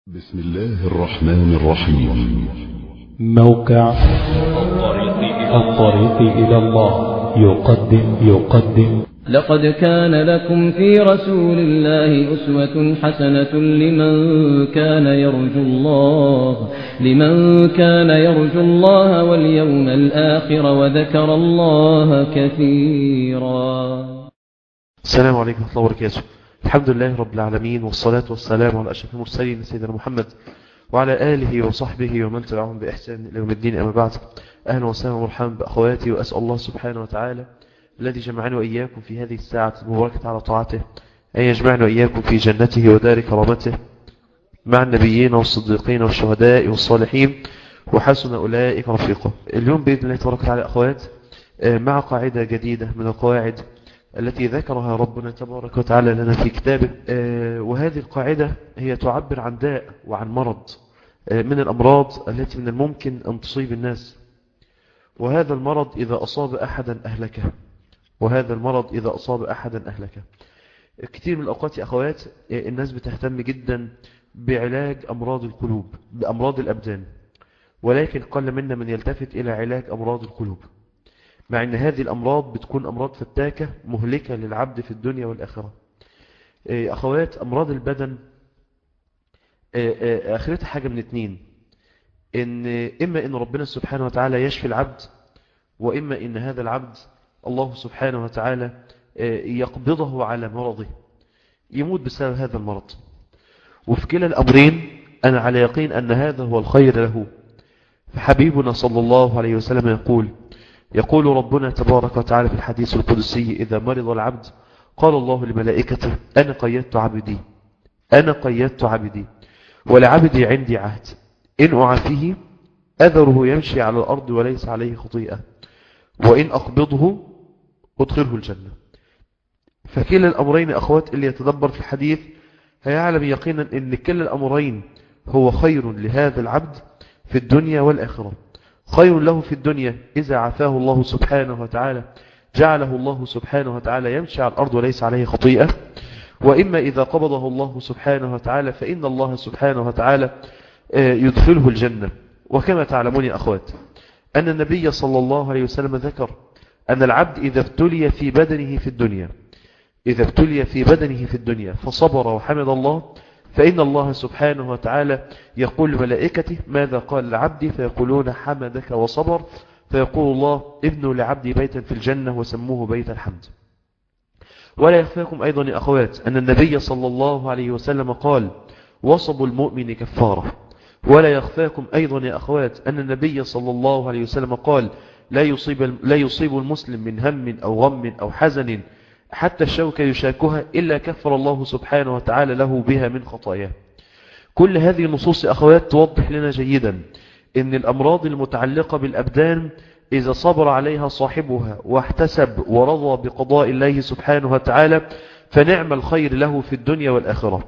بسم الله الرحمن الرحيم موقع الطريق إلى الله يقدم يقدم لقد كان لكم في رسول الله أسوة حسنة لمن كان يرجو الله لمن كان يرجو الله واليوم الآخر وذكر الله كثيرا السلام عليكم ورحمة الله وبركاته الحمد لله رب العالمين والصلاة والسلام على أشرف المرسلين سيدنا محمد وعلى آله وصحبه ومن تبعهم بإحسان إلى يوم الدين أما بعد أهلا وسهلا ومرحبا بأخواتي وأسأل الله سبحانه وتعالى الذي جمعنا وإياكم في هذه الساعة المباركة على طاعته أن يجمعنا وإياكم في جنته ودار كرامته مع النبيين والصديقين والشهداء والصالحين وحسن أولئك رفيقا اليوم بإذن الله تبارك وتعالى أخوات مع قاعدة جديدة من القواعد التي ذكرها ربنا تبارك وتعالى لنا في كتابه وهذه القاعدة هي تعبر عن داء وعن مرض من الأمراض التي من الممكن أن تصيب الناس وهذا المرض إذا أصاب أحدا أهلكه وهذا المرض إذا أصاب أحدا أهلكه كثير من الأوقات يا أخوات الناس بتهتم جدا بعلاج أمراض القلوب بأمراض الأبدان ولكن قل منا من يلتفت إلى علاج أمراض القلوب مع أن هذه الأمراض بتكون أمراض فتاكة مهلكة للعبد في الدنيا والآخرة أخوات أمراض البدن آخرتها حاجة من اتنين إن إما إن ربنا سبحانه وتعالى يشفي العبد وإما إن هذا العبد الله سبحانه وتعالى يقبضه على مرضه يموت بسبب هذا المرض وفي كلا الأمرين أنا على يقين أن هذا هو الخير له فحبيبنا صلى الله عليه وسلم يقول يقول ربنا تبارك وتعالى في الحديث القدسي إذا مرض العبد قال الله لملائكته أنا قيدت عبدي أنا قيدت عبدي ولعبدي عندي عهد إن أعافيه أذره يمشي على الأرض وليس عليه خطيئة وإن أقبضه أدخله الجنة فكلا الأمرين أخوات اللي يتدبر في الحديث هيعلم يقينا أن كلا الأمرين هو خير لهذا العبد في الدنيا والآخرة خير له في الدنيا إذا عافاه الله سبحانه وتعالى جعله الله سبحانه وتعالى يمشي على الأرض وليس عليه خطيئة وإما إذا قبضه الله سبحانه وتعالى فإن الله سبحانه وتعالى يدخله الجنة وكما تعلمون يا أخوات أن النبي صلى الله عليه وسلم ذكر أن العبد إذا ابتلي في بدنه في الدنيا إذا ابتلي في بدنه في الدنيا فصبر وحمد الله فإن الله سبحانه وتعالى يقول لملائكته ماذا قال لعبدي فيقولون حمدك وصبر فيقول الله ابنوا لعبدي بيتا في الجنة وسموه بيت الحمد ولا يخفاكم أيضا يا أخوات أن النبي صلى الله عليه وسلم قال وصب المؤمن كفارة ولا يخفاكم أيضا يا أخوات أن النبي صلى الله عليه وسلم قال لا يصيب, لا يصيب المسلم من هم أو غم أو حزن حتى الشوكة يشاكها إلا كفر الله سبحانه وتعالى له بها من خطاياه كل هذه النصوص أخوات توضح لنا جيدا أن الأمراض المتعلقة بالأبدان إذا صبر عليها صاحبها واحتسب ورضى بقضاء الله سبحانه وتعالى فنعم الخير له في الدنيا والآخرة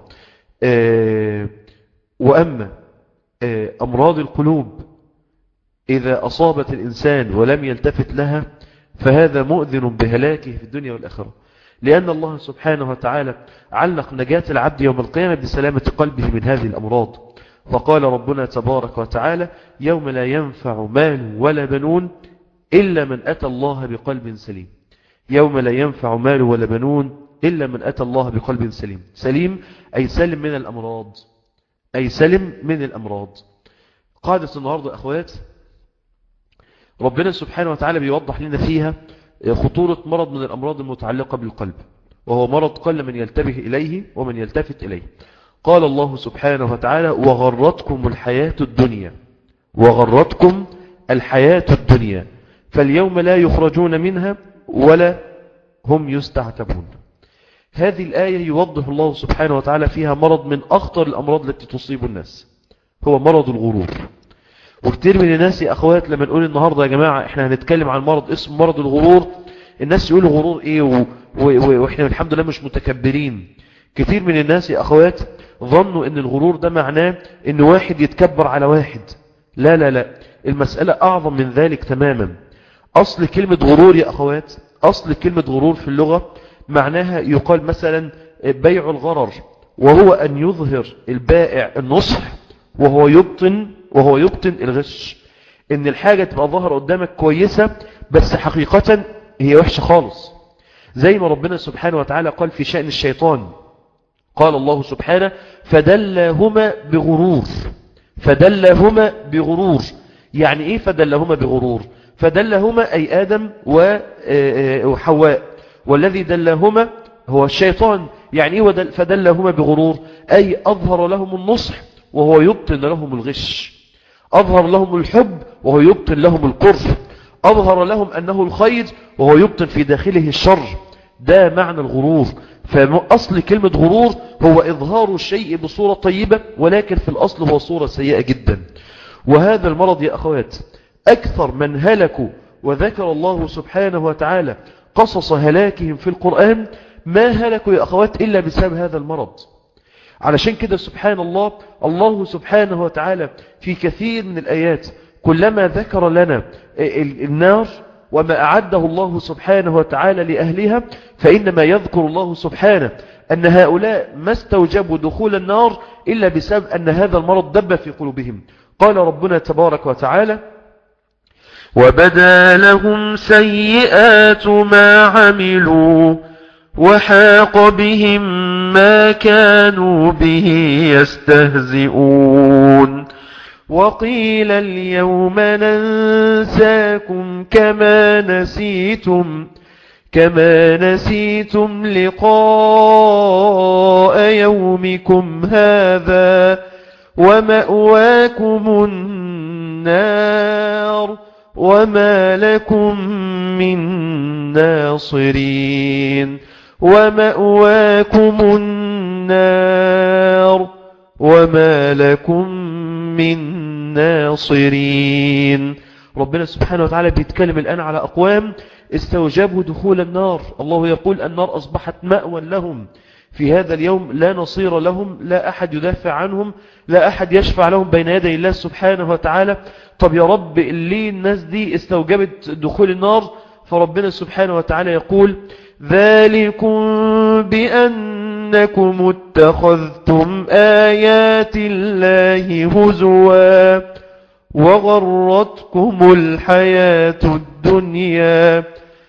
وأما أمراض القلوب إذا أصابت الإنسان ولم يلتفت لها فهذا مؤذن بهلاكه في الدنيا والآخرة لأن الله سبحانه وتعالى علق نجاة العبد يوم القيامة بسلامة قلبه من هذه الأمراض فقال ربنا تبارك وتعالى يوم لا ينفع مال ولا بنون إلا من أتى الله بقلب سليم يوم لا ينفع مال ولا بنون إلا من أتى الله بقلب سليم سليم أي سلم من الأمراض أي سلم من الأمراض قاعدة النهاردة أخوات ربنا سبحانه وتعالى بيوضح لنا فيها خطورة مرض من الأمراض المتعلقة بالقلب وهو مرض قل من يلتبه إليه ومن يلتفت إليه قال الله سبحانه وتعالى وغرتكم الحياة الدنيا وغرتكم الحياة الدنيا فاليوم لا يخرجون منها ولا هم يستعتبون هذه الآية يوضح الله سبحانه وتعالى فيها مرض من أخطر الأمراض التي تصيب الناس هو مرض الغرور وكتير من الناس يا أخوات لما نقول النهاردة يا جماعة احنا هنتكلم عن مرض اسمه مرض الغرور الناس يقولوا غرور ايه و... و... واحنا الحمد لله مش متكبرين كتير من الناس يا أخوات ظنوا ان الغرور ده معناه ان واحد يتكبر على واحد لا لا لا المسألة أعظم من ذلك تماما أصل كلمة غرور يا أخوات أصل كلمة غرور في اللغة معناها يقال مثلا بيع الغرر وهو أن يظهر البائع النصح وهو يبطن وهو يبطن الغش ان الحاجة تبقى ظاهرة قدامك كويسة بس حقيقة هي وحشة خالص زي ما ربنا سبحانه وتعالى قال في شأن الشيطان قال الله سبحانه فدلهما بغرور فدلهما بغرور يعني ايه فدلهما بغرور فدلهما اي ادم وحواء والذي دلهما هو الشيطان يعني ايه ودل- فدلهما بغرور اي اظهر لهم النصح وهو يبطن لهم الغش أظهر لهم الحب وهو يبطن لهم الكره أظهر لهم أنه الخير وهو يبطن في داخله الشر ده معنى الغرور فأصل كلمة غرور هو إظهار الشيء بصورة طيبة ولكن في الأصل هو صورة سيئة جدا وهذا المرض يا أخوات أكثر من هلكوا وذكر الله سبحانه وتعالى قصص هلاكهم في القرآن ما هلكوا يا أخوات إلا بسبب هذا المرض علشان كده سبحان الله الله سبحانه وتعالى في كثير من الآيات كلما ذكر لنا ال- النار وما أعده الله سبحانه وتعالى لأهلها فإنما يذكر الله سبحانه أن هؤلاء ما استوجبوا دخول النار إلا بسبب أن هذا المرض دب في قلوبهم قال ربنا تبارك وتعالى وبدا لهم سيئات ما عملوا وحاق بهم ما كانوا به يستهزئون وقيل اليوم ننساكم كما نسيتم كما نسيتم لقاء يومكم هذا ومأواكم النار وما لكم من ناصرين ومأواكم النار وما لكم من ناصرين ربنا سبحانه وتعالى بيتكلم الآن على أقوام استوجبوا دخول النار الله يقول النار أصبحت مأوى لهم في هذا اليوم لا نصير لهم لا أحد يدافع عنهم لا أحد يشفع لهم بين يدي الله سبحانه وتعالى طب يا رب ليه الناس دي استوجبت دخول النار فربنا سبحانه وتعالى يقول ذلكم بأنكم اتخذتم آيات الله هزوا وغرتكم الحياة الدنيا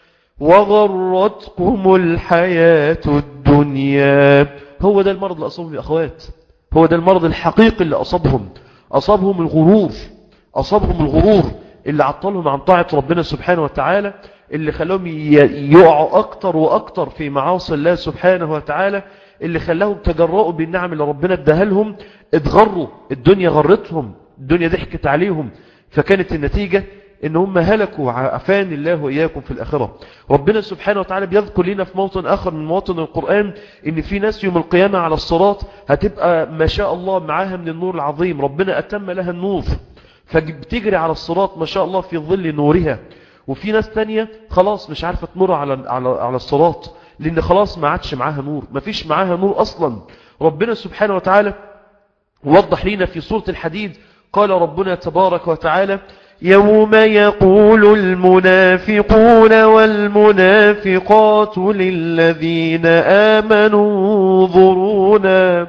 وغرتكم الحياة الدنيا هو ده المرض اللي أصابهم يا أخوات هو ده المرض الحقيقي اللي أصابهم أصابهم الغرور أصابهم الغرور اللي عطلهم عن طاعة ربنا سبحانه وتعالى اللي خلاهم ي- يقعوا أكتر وأكتر في معاصي الله سبحانه وتعالى اللي خلاهم تجرؤوا بالنعم اللي ربنا اداها لهم اتغروا الدنيا غرتهم الدنيا ضحكت عليهم فكانت النتيجة ان هم هلكوا عفان الله وإياكم في الآخرة ربنا سبحانه وتعالى بيذكر لنا في موطن آخر من مواطن القرآن ان في ناس يوم القيامة على الصراط هتبقى ما شاء الله معاها من النور العظيم ربنا أتم لها النور فبتجري على الصراط ما شاء الله في ظل نورها وفي ناس تانية خلاص مش عارفة تمر على على على الصراط لأن خلاص ما عادش معاها نور ما فيش معاها نور أصلا ربنا سبحانه وتعالى وضح لنا في سورة الحديد قال ربنا تبارك وتعالى يوم يقول المنافقون والمنافقات للذين آمنوا انظرونا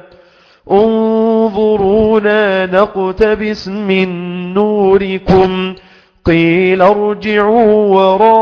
انظرونا نقتبس من نوركم قيل ارجعوا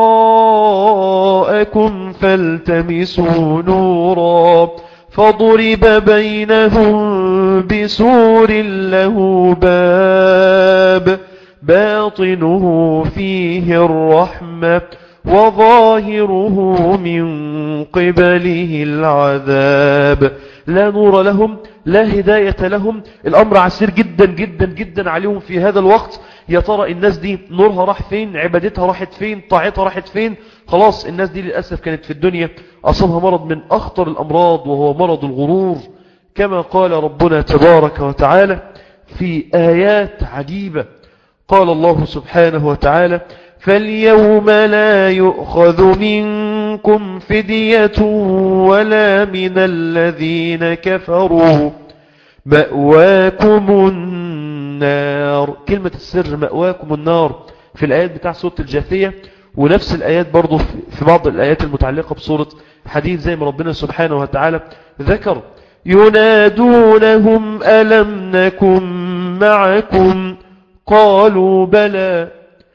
وراءكم فالتمسوا نورا فضرب بينهم بسور له باب باطنه فيه الرحمة وظاهره من قبله العذاب لا نور لهم لا هداية لهم الأمر عسير جدا جدا جدا عليهم في هذا الوقت يا ترى الناس دي نورها راح فين عبادتها راحت فين طاعتها راحت فين خلاص الناس دي للأسف كانت في الدنيا أصابها مرض من أخطر الأمراض وهو مرض الغرور كما قال ربنا تبارك وتعالى في آيات عجيبة قال الله سبحانه وتعالى فاليوم لا يؤخذ منكم فدية ولا من الذين كفروا مأواكم النار كلمة السر مأواكم النار في الآيات بتاع سورة الجاثية ونفس الآيات برضو في بعض الآيات المتعلقة بسورة حديث زي ما ربنا سبحانه وتعالى ذكر ينادونهم ألم نكن معكم قالوا بلى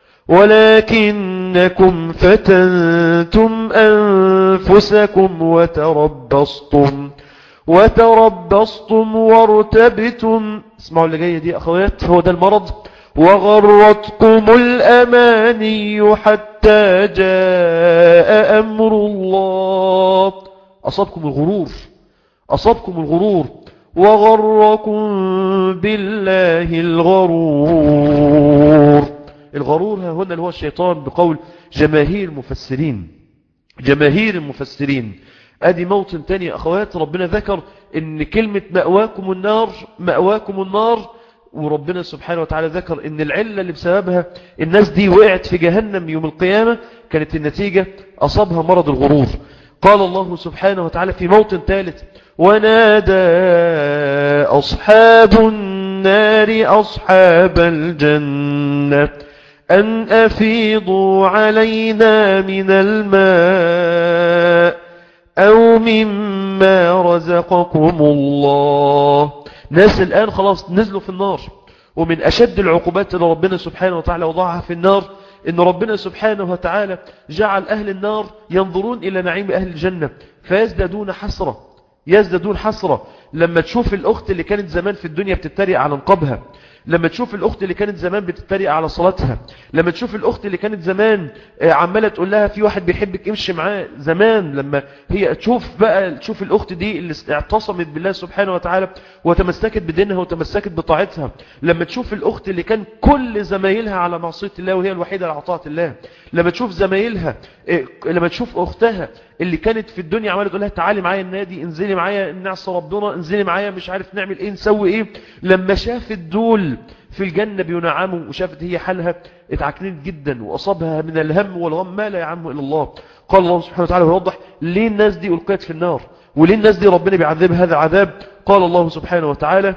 ولكنكم فتنتم أنفسكم وتربصتم وتربصتم وارتبتم اسمعوا اللي جاية دي أخوات هو ده المرض وغرتكم الأماني حتى جاء أمر الله أصابكم الغرور أصابكم الغرور وغركم بالله الغرور الغرور ها هنا اللي هو الشيطان بقول جماهير المفسرين جماهير المفسرين ادي موطن تاني يا اخوات ربنا ذكر ان كلمة مأواكم النار مأواكم النار وربنا سبحانه وتعالى ذكر ان العلة اللي بسببها الناس دي وقعت في جهنم يوم القيامة كانت النتيجة اصابها مرض الغرور قال الله سبحانه وتعالى في موطن ثالث ونادى أصحاب النار أصحاب الجنة أن أفيضوا علينا من الماء أو مما رزقكم الله ناس الآن خلاص نزلوا في النار ومن أشد العقوبات اللي ربنا سبحانه وتعالى وضعها في النار إن ربنا سبحانه وتعالى جعل أهل النار ينظرون إلى نعيم أهل الجنة فيزدادون حسرة يزدادون حسرة لما تشوف الأخت اللي كانت زمان في الدنيا بتتريق على نقابها لما تشوف الأخت اللي كانت زمان بتتريق على صلاتها لما تشوف الأخت اللي كانت زمان عمالة تقول لها في واحد بيحبك امشي معاه زمان لما هي تشوف بقى تشوف الأخت دي اللي اعتصمت بالله سبحانه وتعالى وتمسكت بدينها وتمسكت بطاعتها لما تشوف الأخت اللي كان كل زمايلها على معصية الله وهي الوحيدة اللي أعطاها الله لما تشوف زمايلها لما تشوف أختها اللي كانت في الدنيا عماله تقول لها تعالي معايا النادي انزلي معايا نعصى ربنا انزلي معايا مش عارف نعمل ايه نسوي ايه لما شافت دول في الجنة بينعموا وشافت هي حالها اتعكنت جدا واصابها من الهم والغم ما لا يعمه الا الله قال الله سبحانه وتعالى ويوضح ليه الناس دي القيت في النار وليه الناس دي ربنا بيعذبها هذا عذاب قال الله سبحانه وتعالى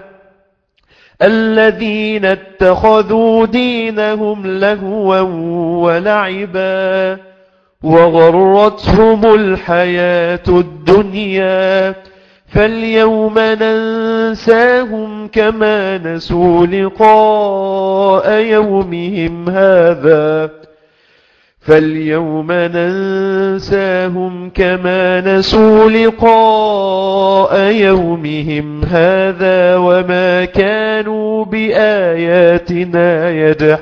الذين اتخذوا دينهم لهوا ولعبا وغرتهم الحياة الدنيا فاليوم ننساهم كما نسوا لقاء يومهم هذا فاليوم ننساهم كما نسوا لقاء يومهم هذا وما كانوا بآياتنا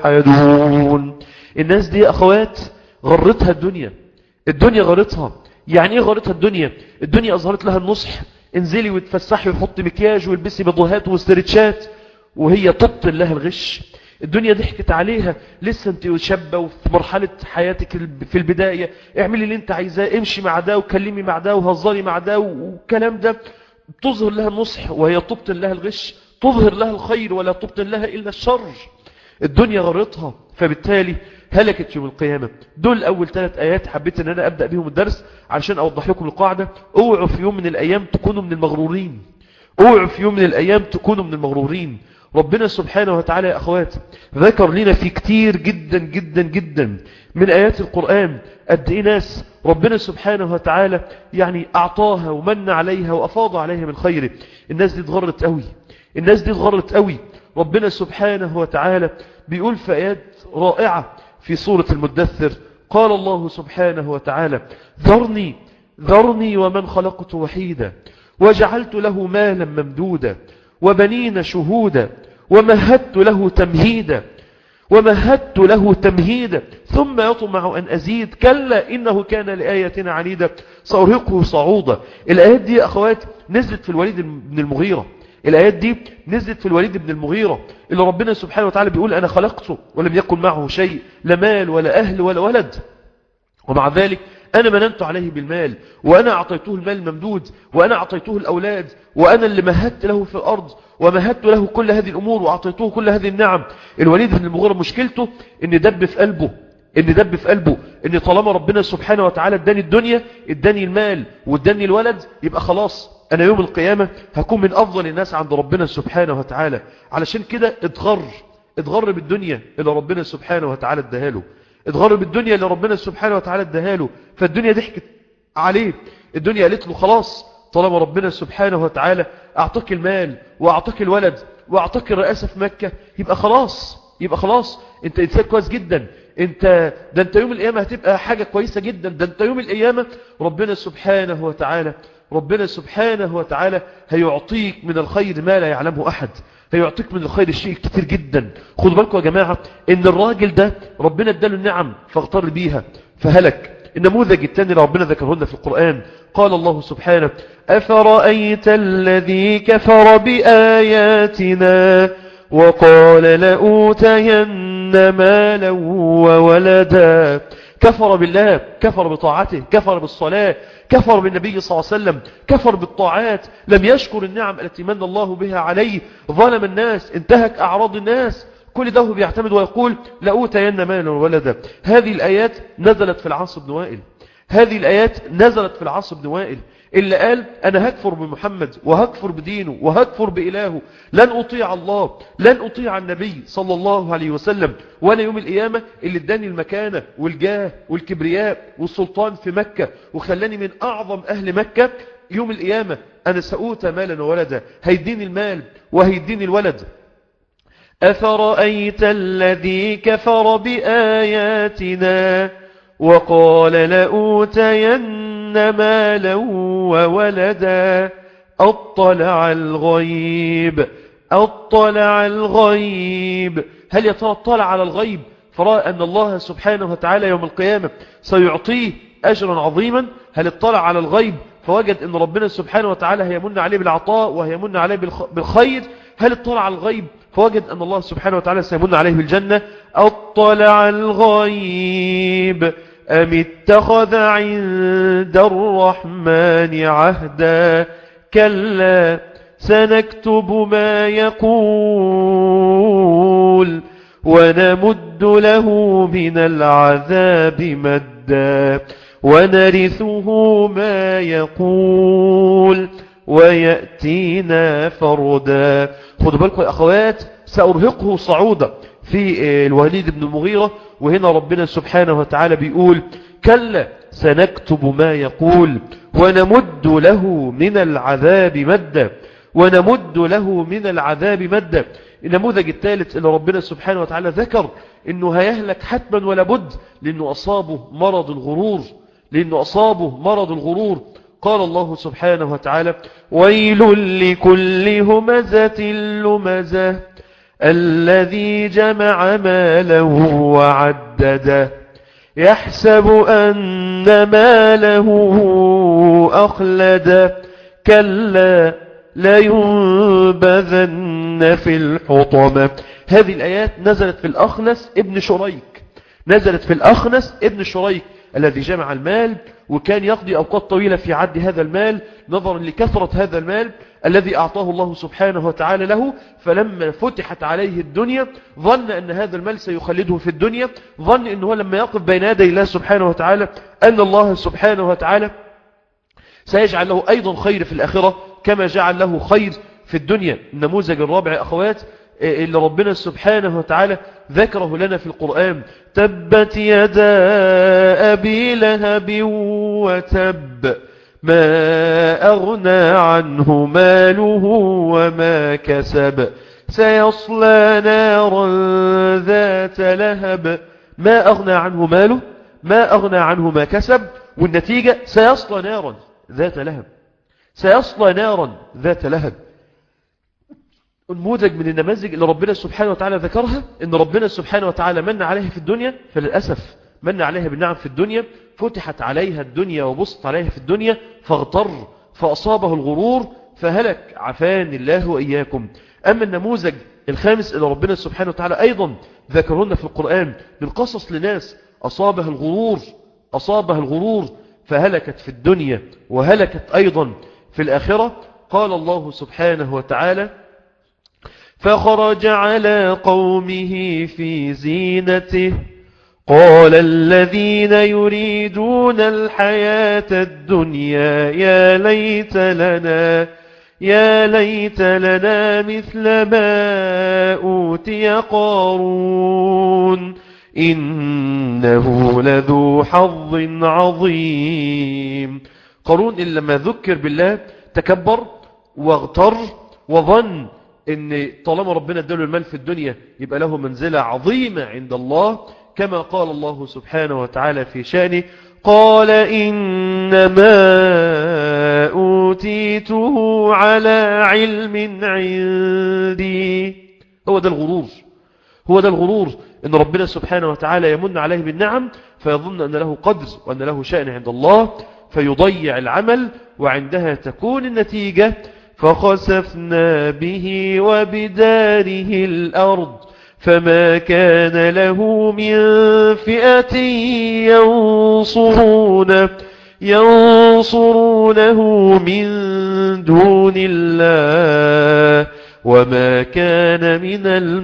يجحدون الناس دي أخوات غرتها الدنيا الدنيا غرتها يعني ايه غرتها الدنيا الدنيا اظهرت لها النصح انزلي وتفسحي وحطي مكياج والبسي بضوهات واسترتشات وهي تبطل لها الغش الدنيا ضحكت عليها لسه انت شابة وفي مرحلة حياتك في البداية اعملي اللي انت عايزاه امشي مع ده وكلمي مع ده وهزري مع ده والكلام ده تظهر لها النصح وهي تبطل لها الغش تظهر لها الخير ولا تبطل لها إلا الشر الدنيا غرتها فبالتالي هلكت يوم القيامة دول أول ثلاث آيات حبيت أن أنا أبدأ بهم الدرس علشان أوضح لكم القاعدة اوعوا في يوم من الأيام تكونوا من المغرورين اوعوا في يوم من الأيام تكونوا من المغرورين ربنا سبحانه وتعالى يا أخوات ذكر لنا في كتير جدا جدا جدا من آيات القرآن قد إيه ناس ربنا سبحانه وتعالى يعني أعطاها ومن عليها وأفاض عليها من خيره الناس دي اتغرت قوي الناس دي اتغرت قوي ربنا سبحانه وتعالى بيقول في آيات رائعة في سورة المدثر قال الله سبحانه وتعالى ذرني ذرني ومن خلقت وحيدا وجعلت له مالا ممدودا وبنين شهودا ومهدت له تمهيدا ومهدت له تمهيدا ثم يطمع أن أزيد كلا إنه كان لآياتنا عنيدا سأرهقه صعودا الآيات دي يا أخوات نزلت في الوليد بن المغيرة الآيات دي نزلت في الوليد بن المغيرة اللي ربنا سبحانه وتعالى بيقول أنا خلقته ولم يكن معه شيء لا مال ولا أهل ولا ولد ومع ذلك أنا مننت عليه بالمال وأنا أعطيته المال الممدود وأنا أعطيته الأولاد وأنا اللي مهدت له في الأرض ومهدت له كل هذه الأمور وأعطيته كل هذه النعم الوليد بن المغيرة مشكلته إن دب في قلبه إن دب في قلبه إن طالما ربنا سبحانه وتعالى اداني الدنيا اداني المال واداني الولد يبقى خلاص أنا يوم القيامة هكون من أفضل الناس عند ربنا سبحانه وتعالى علشان كده اتغر اتغر بالدنيا اللي ربنا سبحانه وتعالى اداها اتغر بالدنيا اللي ربنا سبحانه وتعالى اداها له فالدنيا ضحكت عليه الدنيا قالت له خلاص طالما ربنا سبحانه وتعالى أعطاك المال وأعطاك الولد وأعطاك الرئاسة في مكة يبقى خلاص يبقى خلاص انت انسان كويس جدا انت ده انت يوم القيامة هتبقى حاجة كويسة جدا ده انت يوم القيامة ربنا سبحانه وتعالى ربنا سبحانه وتعالى هيعطيك من الخير ما لا يعلمه أحد هيعطيك من الخير الشيء كتير جدا خدوا بالكم يا جماعة ان الراجل ده ربنا اداله النعم فاغتر بيها فهلك النموذج الثاني اللي ربنا ذكره لنا في القرآن قال الله سبحانه أفرأيت الذي كفر بآياتنا وقال لأوتين مالا وولدا كفر بالله كفر بطاعته كفر بالصلاة كفر بالنبي صلى الله عليه وسلم كفر بالطاعات لم يشكر النعم التي من الله بها عليه ظلم الناس انتهك أعراض الناس كل ده هو بيعتمد ويقول لأوتين مالا وولدا هذه الآيات نزلت في العاص بن وائل هذه الآيات نزلت في العاص بن وائل اللي قال أنا هكفر بمحمد وهكفر بدينه وهكفر بإلهه لن أطيع الله لن أطيع النبي صلى الله عليه وسلم وأنا يوم القيامة اللي اداني المكانة والجاه والكبرياء والسلطان في مكة وخلاني من أعظم أهل مكة يوم القيامة أنا سأوتى مالا وولدا هيديني المال وهيديني الولد أفرأيت الذي كفر بآياتنا وقال لأوتين مالا وولدا أطلع الغيب أطلع الغيب هل يا ترى اطلع على الغيب فرأى أن الله سبحانه وتعالى يوم القيامة سيعطيه أجرا عظيما هل اطلع على الغيب فوجد أن ربنا سبحانه وتعالى هيمن عليه بالعطاء وهيمن عليه بالخير هل اطلع على الغيب فوجد أن الله سبحانه وتعالى سيمن عليه بالجنة أطلع الغيب أم اتخذ عند الرحمن عهدا كلا سنكتب ما يقول ونمد له من العذاب مدا ونرثه ما يقول ويأتينا فردا خدوا بالكم يا أخوات سأرهقه صعودا في الوليد بن المغيرة وهنا ربنا سبحانه وتعالى بيقول كلا سنكتب ما يقول ونمد له من العذاب مدا ونمد له من العذاب مدا النموذج الثالث اللي ربنا سبحانه وتعالى ذكر انه هيهلك حتما ولا بد لانه اصابه مرض الغرور لانه اصابه مرض الغرور قال الله سبحانه وتعالى ويل لكل همزة لمزة الذي جمع ماله وعدده يحسب أن ماله أخلد كلا لينبذن في الحطمة هذه الآيات نزلت في الأخنس ابن شريك نزلت في الأخنس ابن شريك الذي جمع المال وكان يقضي أوقات طويلة في عد هذا المال نظرا لكثرة هذا المال الذي أعطاه الله سبحانه وتعالى له فلما فتحت عليه الدنيا ظن أن هذا المال سيخلده في الدنيا ظن أنه لما يقف بين يدي الله سبحانه وتعالى أن الله سبحانه وتعالى سيجعل له أيضا خير في الآخرة كما جعل له خير في الدنيا النموذج الرابع أخوات اللي ربنا سبحانه وتعالى ذكره لنا في القرآن تبت يدا أبي لهب وتب ما أغنى عنه ماله وما كسب سيصلى نارا ذات لهب ما أغنى عنه ماله ما أغنى عنه ما كسب والنتيجة سيصلى نارا ذات لهب سيصلى نارا ذات لهب نموذج من النماذج اللي ربنا سبحانه وتعالى ذكرها ان ربنا سبحانه وتعالى من عليها في الدنيا فللأسف من عليها بالنعم في الدنيا فتحت عليها الدنيا وبسط عليها في الدنيا فاغتر فأصابه الغرور فهلك عفان الله وإياكم أما النموذج الخامس اللي ربنا سبحانه وتعالى أيضا ذكرنا في القرآن من قصص لناس أصابها الغرور أصابها الغرور فهلكت في الدنيا وهلكت أيضا في الآخرة قال الله سبحانه وتعالى فخرج على قومه في زينته قال الذين يريدون الحياة الدنيا يا ليت لنا يا ليت لنا مثل ما أوتي قارون إنه لذو حظ عظيم قارون إن لما ذكر بالله تكبر واغتر وظن ان طالما ربنا اداله المال في الدنيا يبقى له منزلة عظيمة عند الله كما قال الله سبحانه وتعالى في شانه قال إنما أوتيته على علم عندي هو ده الغرور هو ده الغرور ان ربنا سبحانه وتعالى يمن عليه بالنعم فيظن أن له قدر وأن له شأن عند الله فيضيع العمل وعندها تكون النتيجة فخسفنا به وبداره الأرض فما كان له من فئة ينصرونه ينصرونه من دون الله وما كان من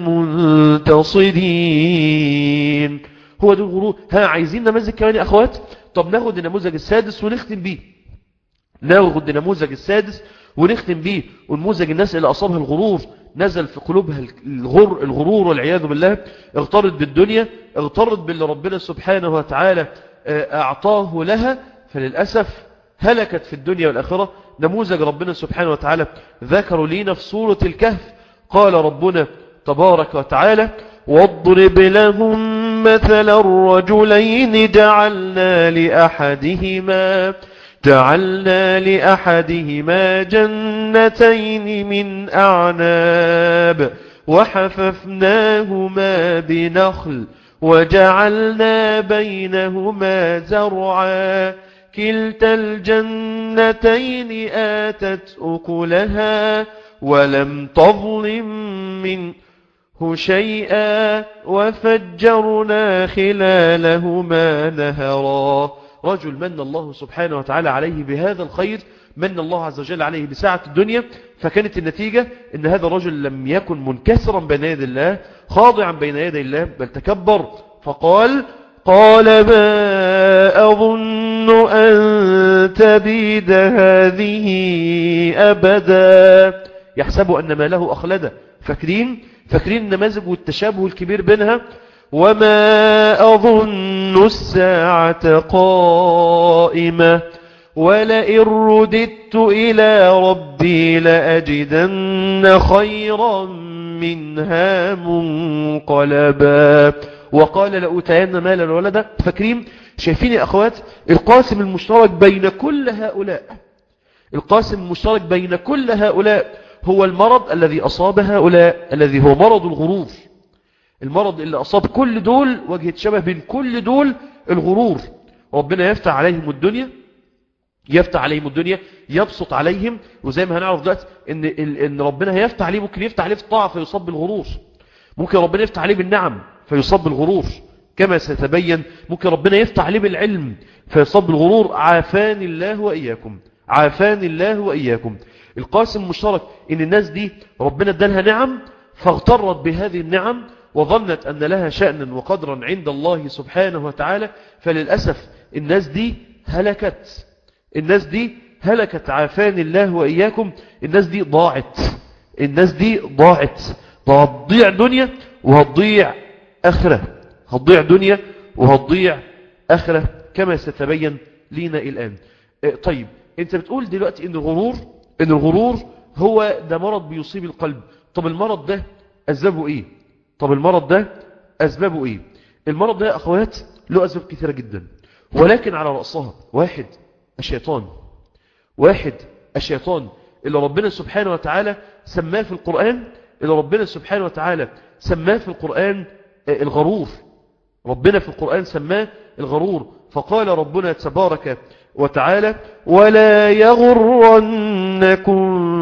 المنتصرين هو ده الغرور ها عايزين نماذج كمان يا أخوات طب ناخد النموذج السادس ونختم بيه ناخد النموذج السادس ونختم بيه ونموذج الناس اللي أصابها الغرور نزل في قلوبها الغر الغرور والعياذ بالله اغترت بالدنيا اغترت باللي ربنا سبحانه وتعالى أعطاه لها فللأسف هلكت في الدنيا والآخرة نموذج ربنا سبحانه وتعالى ذكروا لينا في سورة الكهف قال ربنا تبارك وتعالى واضرب لهم مثل الرجلين جعلنا لأحدهما جعلنا لأحدهما جنتين من أعناب وحففناهما بنخل وجعلنا بينهما زرعا كلتا الجنتين آتت أكلها ولم تظلم منه شيئا وفجرنا خلالهما نهرا رجل من الله سبحانه وتعالى عليه بهذا الخير من الله عز وجل عليه بساعة الدنيا فكانت النتيجة ان هذا الرجل لم يكن منكسرا بين يدي الله خاضعا بين يدي الله بل تكبر فقال قال ما أظن أن تبيد هذه أبدا يحسب أن ما له أخلده فاكرين فاكرين النماذج والتشابه الكبير بينها وما أظن الساعة قائمة ولئن رددت إلى ربي لأجدن خيرا منها منقلبا وقال لأتين مالا ولدا فاكرين شايفين يا أخوات القاسم المشترك بين كل هؤلاء القاسم المشترك بين كل هؤلاء هو المرض الذي أصاب هؤلاء الذي هو مرض الغرور المرض اللي أصاب كل دول وجهة شبه بين كل دول الغرور ربنا يفتح عليهم الدنيا يفتح عليهم الدنيا يبسط عليهم وزي ما هنعرف دلوقتي ان ان ربنا هيفتح عليه ممكن يفتح عليه في الطاعه فيصاب بالغرور ممكن ربنا يفتح عليه بالنعم فيصاب بالغرور كما سيتبين ممكن ربنا يفتح عليه بالعلم فيصاب بالغرور عافان الله واياكم عافان الله واياكم القاسم المشترك ان الناس دي ربنا ادالها نعم فاغترت بهذه النعم وظنت أن لها شأنا وقدرا عند الله سبحانه وتعالى فللأسف الناس دي هلكت الناس دي هلكت عافان الله وإياكم الناس دي ضاعت الناس دي ضاعت هتضيع دنيا وهتضيع آخرة هتضيع دنيا وهتضيع آخرة كما ستبين لينا الآن طيب انت بتقول دلوقتي ان الغرور ان الغرور هو ده مرض بيصيب القلب طب المرض ده أسبابه ايه طب المرض ده أسبابه إيه المرض ده يا أخوات له أسباب كثيرة جدا ولكن على رأسها واحد الشيطان واحد الشيطان اللي ربنا سبحانه وتعالى سماه في القرآن اللي ربنا سبحانه وتعالى سماه في القرآن الغرور ربنا في القرآن سماه الغرور فقال ربنا تبارك وتعالى ولا يغرنكم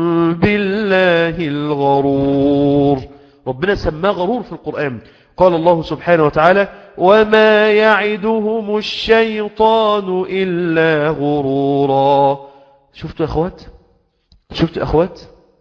بالله الغرور ربنا سماه غرور في القرآن قال الله سبحانه وتعالى وما يعدهم الشيطان إلا غرورا شفتوا يا أخوات شفتوا يا أخوات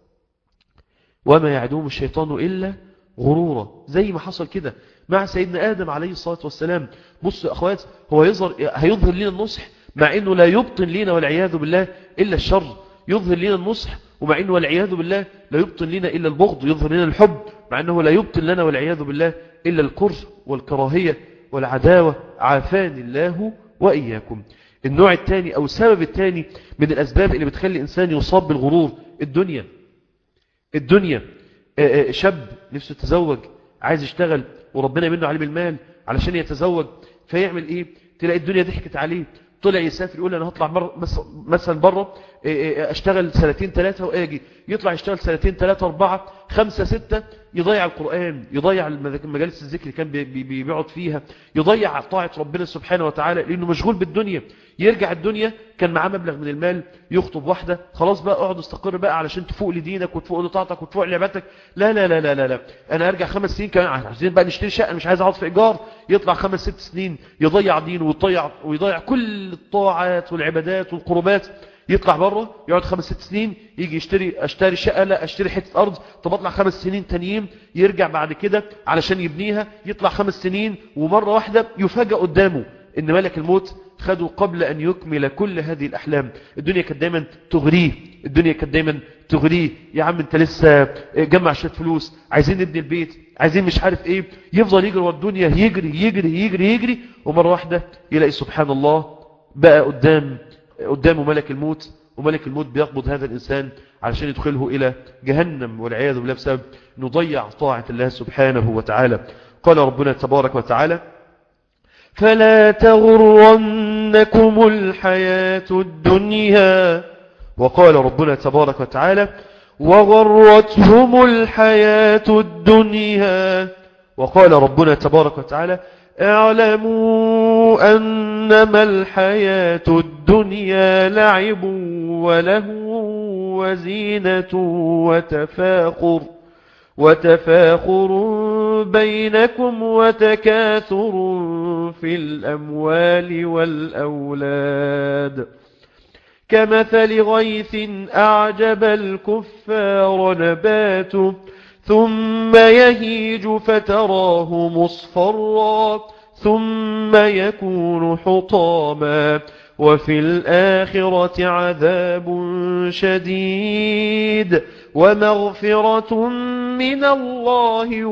وما يعدهم الشيطان إلا غرورا زي ما حصل كده مع سيدنا آدم عليه الصلاة والسلام بصوا يا أخوات هو يظهر هيظهر لنا النصح مع أنه لا يبطن لنا والعياذ بالله إلا الشر يظهر لنا النصح ومع أنه والعياذ بالله لا يبطن لنا إلا البغض يظهر لنا الحب مع أنه لا يبطن لنا والعياذ بالله إلا الكره والكراهية والعداوة عافاني الله وإياكم النوع الثاني أو السبب الثاني من الأسباب اللي بتخلي الإنسان يصاب بالغرور الدنيا الدنيا آه، آه، شاب نفسه يتزوج عايز يشتغل وربنا منه عليه بالمال علشان يتزوج فيعمل ايه تلاقي الدنيا ضحكت عليه طلع يسافر يقول انا هطلع مر... مس- مثلا بره اشتغل سنتين ثلاثة واجي يطلع يشتغل سنتين ثلاثة اربعة خمسة ستة يضيع القرآن يضيع المذاك- مجالس الذكر اللي كان بي- بي- بي- بيقعد فيها يضيع طاعة ربنا سبحانه وتعالى لانه مشغول بالدنيا يرجع الدنيا كان معاه مبلغ من المال يخطب واحدة خلاص بقى اقعد استقر بقى علشان تفوق لدينك وتفوق لطاعتك وتفوق لعبادتك لا لا لا لا لا, لا. انا ارجع خمس سنين كمان عايزين بقى نشتري شقة مش عايز اقعد في ايجار يطلع خمس ست سنين يضيع دينه ويضيع ويضيع كل الطاعات والعبادات والقربات يطلع بره يقعد خمس ست سنين يجي يشتري اشتري شقة لا اشتري حتة ارض طب اطلع خمس سنين تانيين يرجع بعد كده علشان يبنيها يطلع خمس سنين ومرة واحدة يفاجأ قدامه ان ملك الموت خده قبل ان يكمل كل هذه الاحلام الدنيا كانت دايما تغريه الدنيا كانت دايما تغريه يا عم انت لسه جمع شويه فلوس عايزين نبني البيت عايزين مش عارف ايه يفضل يجري ورا الدنيا يجري يجري يجري يجري ومره واحده يلاقي سبحان الله بقى قدام قدامه ملك الموت وملك الموت بيقبض هذا الإنسان علشان يدخله إلى جهنم والعياذ بالله بسبب نضيع طاعة الله سبحانه وتعالى قال ربنا تبارك وتعالى فلا تغرنكم الحياة الدنيا وقال ربنا تبارك وتعالى وغرتهم الحياة الدنيا وقال ربنا تبارك وتعالى اعلموا أنما الحياة الدنيا لعب وله وزينة وتفاخر وتفاخر بينكم وتكاثر في الأموال والأولاد كمثل غيث أعجب الكفار نباته ثم يهيج فتراه مصفرا ثم يكون حطاما وفي الآخرة عذاب شديد ومغفرة من الله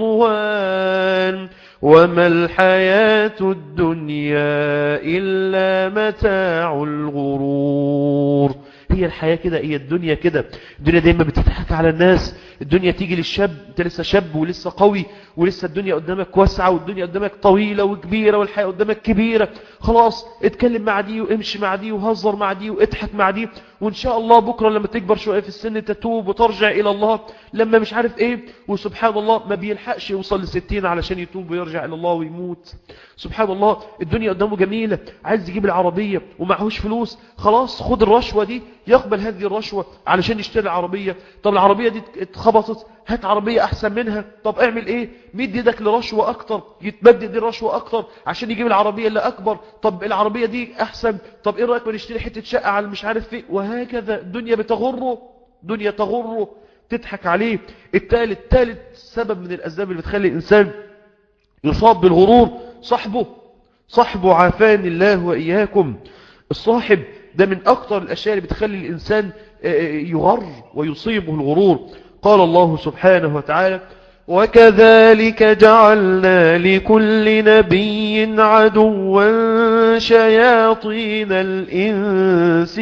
ورضوان وما الحياة الدنيا إلا متاع الغرور هي الحياة كده هي الدنيا كده الدنيا دايما بتضحك على الناس الدنيا تيجي للشاب انت لسه شاب ولسه قوي ولسه الدنيا قدامك واسعة والدنيا قدامك طويلة وكبيرة والحياة قدامك كبيرة خلاص اتكلم مع دي وامشي مع دي وهزر مع دي واضحك مع دي وان شاء الله بكرة لما تكبر شوية في السن تتوب وترجع الى الله لما مش عارف ايه وسبحان الله ما بيلحقش يوصل لستين علشان يتوب ويرجع الى الله ويموت سبحان الله الدنيا قدامه جميلة عايز يجيب العربية ومعهوش فلوس خلاص خد الرشوة دي يقبل هذه الرشوة علشان يشتري العربية طب العربية دي اتخبطت هات عربية احسن منها طب اعمل ايه مد يدك لرشوة اكتر يتمدد دي الرشوة اكتر عشان يجيب العربية اللي اكبر طب العربية دي احسن طب ايه رأيك ما نشتري حتة شقة على مش عارف فيه وهكذا الدنيا بتغره دنيا تغره تضحك عليه الثالث ثالث سبب من الاسباب اللي بتخلي الانسان يصاب بالغرور صاحبه صاحبه عافاني الله وإياكم الصاحب ده من أكتر الأشياء اللي بتخلي الإنسان يغر ويصيبه الغرور قال الله سبحانه وتعالى وكذلك جعلنا لكل نبي عدوا شياطين الإنس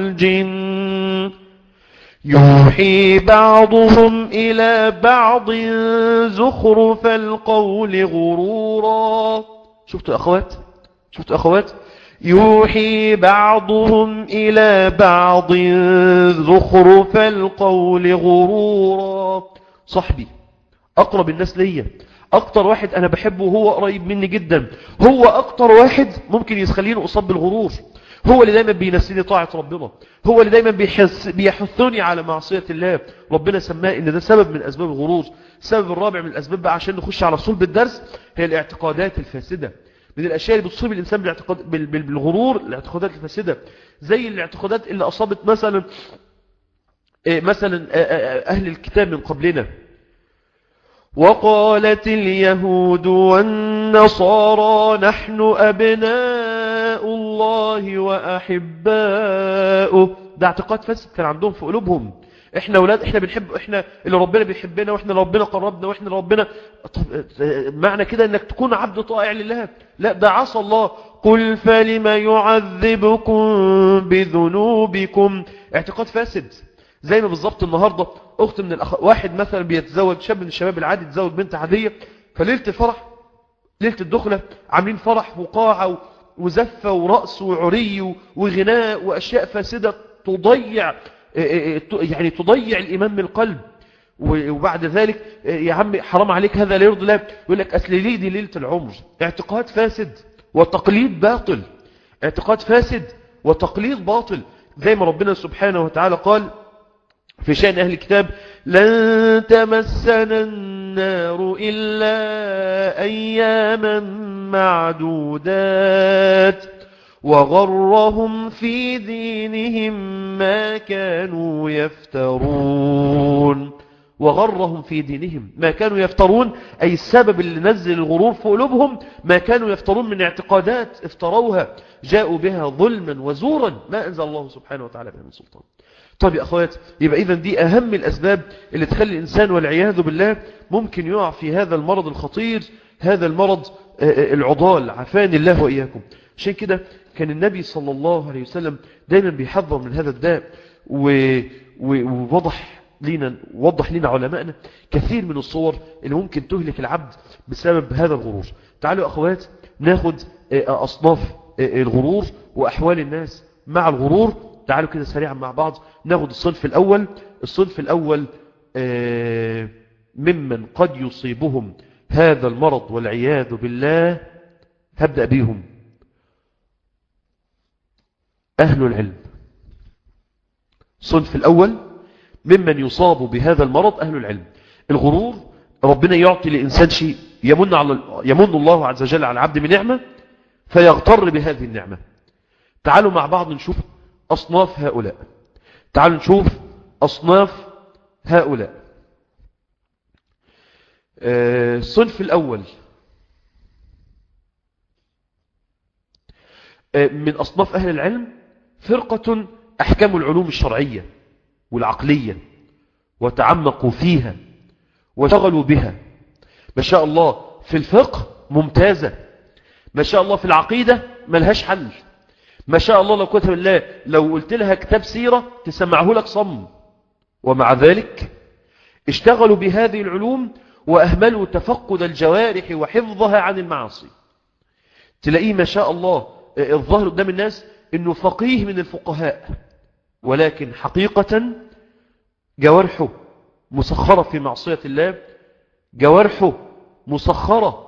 والجن يوحي بعضهم إلى بعض زخرف القول غرورا شفتوا أخوات شفتوا أخوات يوحي بعضهم إلى بعض زخرف القول غرورا صاحبي أقرب الناس ليا أكتر واحد أنا بحبه وهو قريب مني جدا هو أكتر واحد ممكن يخليني أصاب بالغرور هو اللي دايما بينسيني طاعة ربنا هو اللي دايما بيحس بيحثني على معصية الله ربنا سماه ان ده سبب من اسباب الغرور السبب الرابع من الاسباب بقى عشان نخش على صلب الدرس هي الاعتقادات الفاسدة من الاشياء اللي بتصيب الانسان بالاعتقاد بالغرور الاعتقادات الفاسدة زي الاعتقادات اللي اصابت مثلا مثلا اهل الكتاب من قبلنا وقالت اليهود والنصارى نحن أبناء الله وأحباؤه ده اعتقاد فاسد كان عندهم في قلوبهم احنا اولاد احنا بنحب احنا اللي ربنا بيحبنا واحنا اللي ربنا قربنا واحنا اللي ربنا طب معنى كده انك تكون عبد طائع لله لا ده عصى الله قل فلم يعذبكم بذنوبكم اعتقاد فاسد زي ما بالظبط النهاردة أخت من الأخ... واحد مثلا بيتزوج شاب من الشباب العادي يتزوج بنت عادية فليلة الفرح ليلة الدخلة عاملين فرح وقاعة وزفة ورقص وعري وغناء وأشياء فاسدة تضيع يعني تضيع الإيمان من القلب وبعد ذلك يا عم حرام عليك هذا لا يرضي الله يقول لك أصل ليه دي ليلة العمر اعتقاد فاسد وتقليد باطل اعتقاد فاسد وتقليد باطل زي ما ربنا سبحانه وتعالى قال في شأن أهل الكتاب لن تمسنا النار إلا أياما معدودات وغرهم في دينهم ما كانوا يفترون وغرهم في دينهم ما كانوا يفترون أي السبب اللي نزل الغرور في قلوبهم ما كانوا يفترون من اعتقادات افتروها جاءوا بها ظلما وزورا ما أنزل الله سبحانه وتعالى بها من سلطان طيب يا أخوات يبقى إذن دي أهم الأسباب اللي تخلي الإنسان والعياذ بالله ممكن يقع في هذا المرض الخطير هذا المرض العضال عفاني الله وإياكم عشان كده كان النبي صلى الله عليه وسلم دايما بيحذر من هذا الداء ووضح لنا وضح لنا علماءنا كثير من الصور اللي ممكن تهلك العبد بسبب هذا الغرور تعالوا أخوات ناخد أصناف الغرور وأحوال الناس مع الغرور تعالوا كده سريعا مع بعض ناخد الصنف الأول الصنف الأول ممن قد يصيبهم هذا المرض والعياذ بالله هبدأ بيهم أهل العلم الصنف الأول ممن يصاب بهذا المرض أهل العلم الغرور ربنا يعطي لإنسان شيء يمن, على يمن الله عز وجل على العبد من نعمة فيغتر بهذه النعمة تعالوا مع بعض نشوف أصناف هؤلاء تعالوا نشوف أصناف هؤلاء الصنف الأول من أصناف أهل العلم فرقة أحكام العلوم الشرعية والعقلية وتعمقوا فيها وشغلوا بها ما شاء الله في الفقه ممتازة ما شاء الله في العقيدة ملهاش حل ما شاء الله لو كتب الله لو قلت لها كتاب سيرة تسمعه لك صم ومع ذلك اشتغلوا بهذه العلوم وأهملوا تفقد الجوارح وحفظها عن المعاصي تلاقيه ما شاء الله الظاهر قدام الناس انه فقيه من الفقهاء ولكن حقيقة جوارحه مسخرة في معصية الله جوارحه مسخرة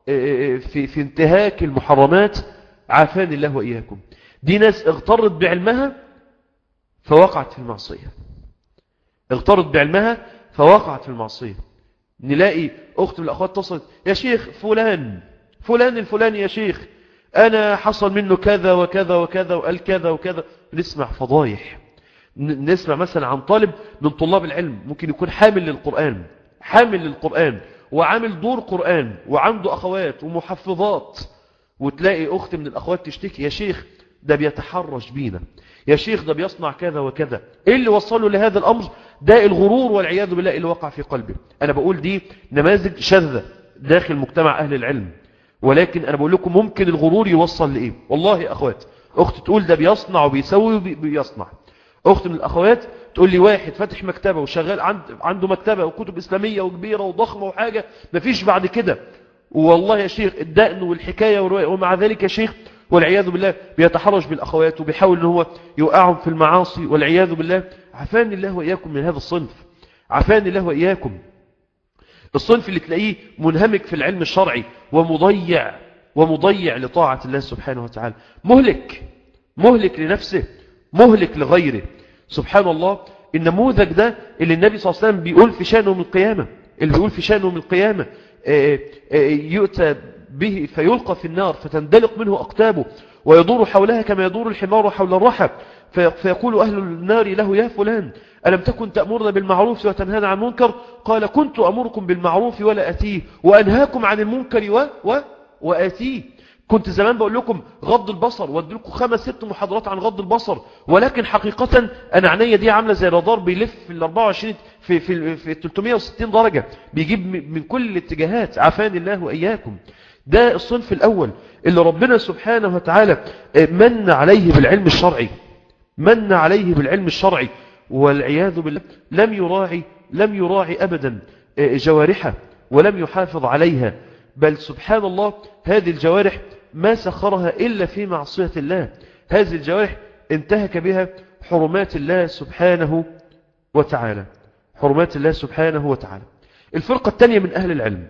في, في انتهاك المحرمات عافاني الله وإياكم دي ناس اغترت بعلمها فوقعت في المعصية اغترت بعلمها فوقعت في المعصية نلاقي أخت من الأخوات تصلت يا شيخ فلان فلان الفلاني يا شيخ أنا حصل منه كذا وكذا وكذا وقال كذا وكذا نسمع فضايح نسمع مثلا عن طالب من طلاب العلم ممكن يكون حامل للقرآن حامل للقرآن وعامل دور قرآن وعنده أخوات ومحفظات وتلاقي أخت من الأخوات تشتكي يا شيخ ده بيتحرش بينا يا شيخ ده بيصنع كذا وكذا ايه اللي وصله لهذا الأمر ده الغرور والعياذ بالله اللي وقع في قلبه أنا بقول دي نماذج شاذة داخل مجتمع أهل العلم ولكن أنا بقول لكم ممكن الغرور يوصل لإيه والله يا أخوات أخت تقول ده بيصنع وبيسوي وبيصنع أخت من الأخوات تقول لي واحد فاتح مكتبة وشغال عند عنده مكتبة وكتب إسلامية وكبيرة وضخمة وحاجة مفيش بعد كده والله يا شيخ الدقن والحكاية ومع ذلك يا شيخ والعياذ بالله بيتحرش بالأخوات وبيحاول ان هو يوقعهم في المعاصي والعياذ بالله عفاني الله وإياكم من هذا الصنف عفاني الله وإياكم الصنف اللي تلاقيه منهمك في العلم الشرعي ومضيع ومضيع لطاعة الله سبحانه وتعالى مهلك مهلك لنفسه مهلك لغيره سبحان الله النموذج ده اللي النبي صلى الله عليه وسلم بيقول في شأنه من القيامة اللي بيقول في شأنه من القيامة يؤتى به فيلقى في النار فتندلق منه أقتابه ويدور حولها كما يدور الحمار حول الرحى فيقول أهل النار له يا فلان ألم تكن تأمرنا بالمعروف وتنهانا عن المنكر قال كنت أمركم بالمعروف ولا أتيه وأنهاكم عن المنكر و... و... وأتيه كنت زمان بقول لكم غض البصر وادي لكم خمس ست محاضرات عن غض البصر ولكن حقيقة أنا عينيا دي عاملة زي رادار بيلف في ال 24 في في في 360 درجة بيجيب من كل الاتجاهات عافاني الله وإياكم ده الصنف الأول اللي ربنا سبحانه وتعالى من عليه بالعلم الشرعي من عليه بالعلم الشرعي والعياذ بالله لم يراعي لم يراعي أبدا جوارحه ولم يحافظ عليها بل سبحان الله هذه الجوارح ما سخرها إلا في معصية الله هذه الجوارح انتهك بها حرمات الله سبحانه وتعالى حرمات الله سبحانه وتعالى الفرقة الثانية من أهل العلم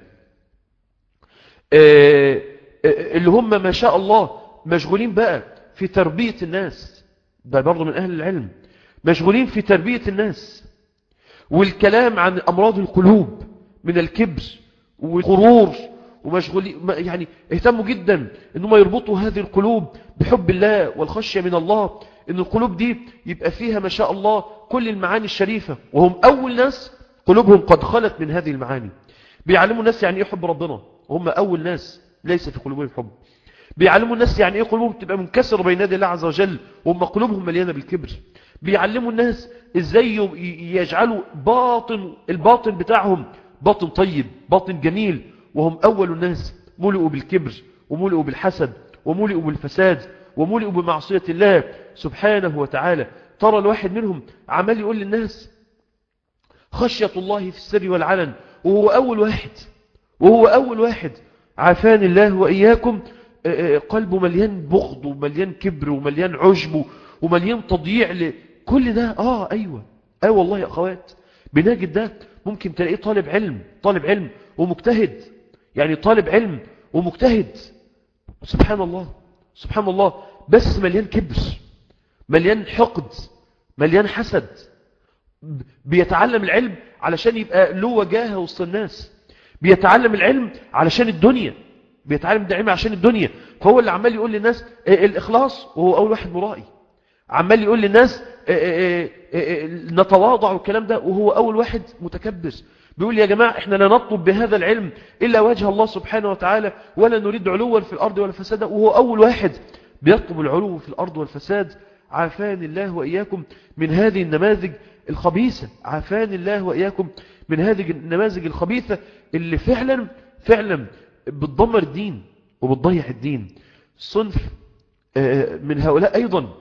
اللي هم ما شاء الله مشغولين بقى في تربية الناس ده برضو من أهل العلم مشغولين في تربية الناس والكلام عن أمراض القلوب من الكبر والغرور ومشغولين يعني اهتموا جدا انهم يربطوا هذه القلوب بحب الله والخشية من الله ان القلوب دي يبقى فيها ما شاء الله كل المعاني الشريفة وهم اول ناس قلوبهم قد خلت من هذه المعاني بيعلموا الناس يعني ايه حب ربنا وهم اول ناس ليس في قلوبهم حب بيعلموا الناس يعني ايه قلوبهم تبقى منكسرة بين يدي الله عز وجل وهم قلوبهم مليانة بالكبر بيعلموا الناس ازاي يجعلوا باطن الباطن بتاعهم باطن طيب باطن جميل وهم أول الناس ملئوا بالكبر وملئوا بالحسد وملئوا بالفساد وملئوا بمعصية الله سبحانه وتعالى ترى الواحد منهم عمال يقول للناس خشية الله في السر والعلن وهو أول واحد وهو أول واحد عافاني الله وإياكم قلبه مليان بغض ومليان كبر ومليان عجب ومليان تضييع لكل ده آه أيوة أيوة والله يا أخوات بنجد ده ممكن تلاقيه طالب علم طالب علم ومجتهد يعني طالب علم ومجتهد سبحان الله سبحان الله بس مليان كبر مليان حقد مليان حسد بيتعلم العلم علشان يبقى له وجاهه وسط الناس بيتعلم العلم علشان الدنيا بيتعلم العلم عشان الدنيا فهو اللي عمال يقول للناس الإخلاص وهو أول واحد مرائي عمال يقول للناس نتواضع والكلام ده وهو أول واحد متكبر بيقول يا جماعة احنا لا نطلب بهذا العلم إلا وجه الله سبحانه وتعالى ولا نريد علوا في الأرض ولا فسادا وهو أول واحد بيطلب العلو في الأرض والفساد عافاني الله وإياكم من هذه النماذج الخبيثة عافاني الله وإياكم من هذه النماذج الخبيثة اللي فعلا فعلا بتدمر الدين وبتضيع الدين صنف من هؤلاء أيضا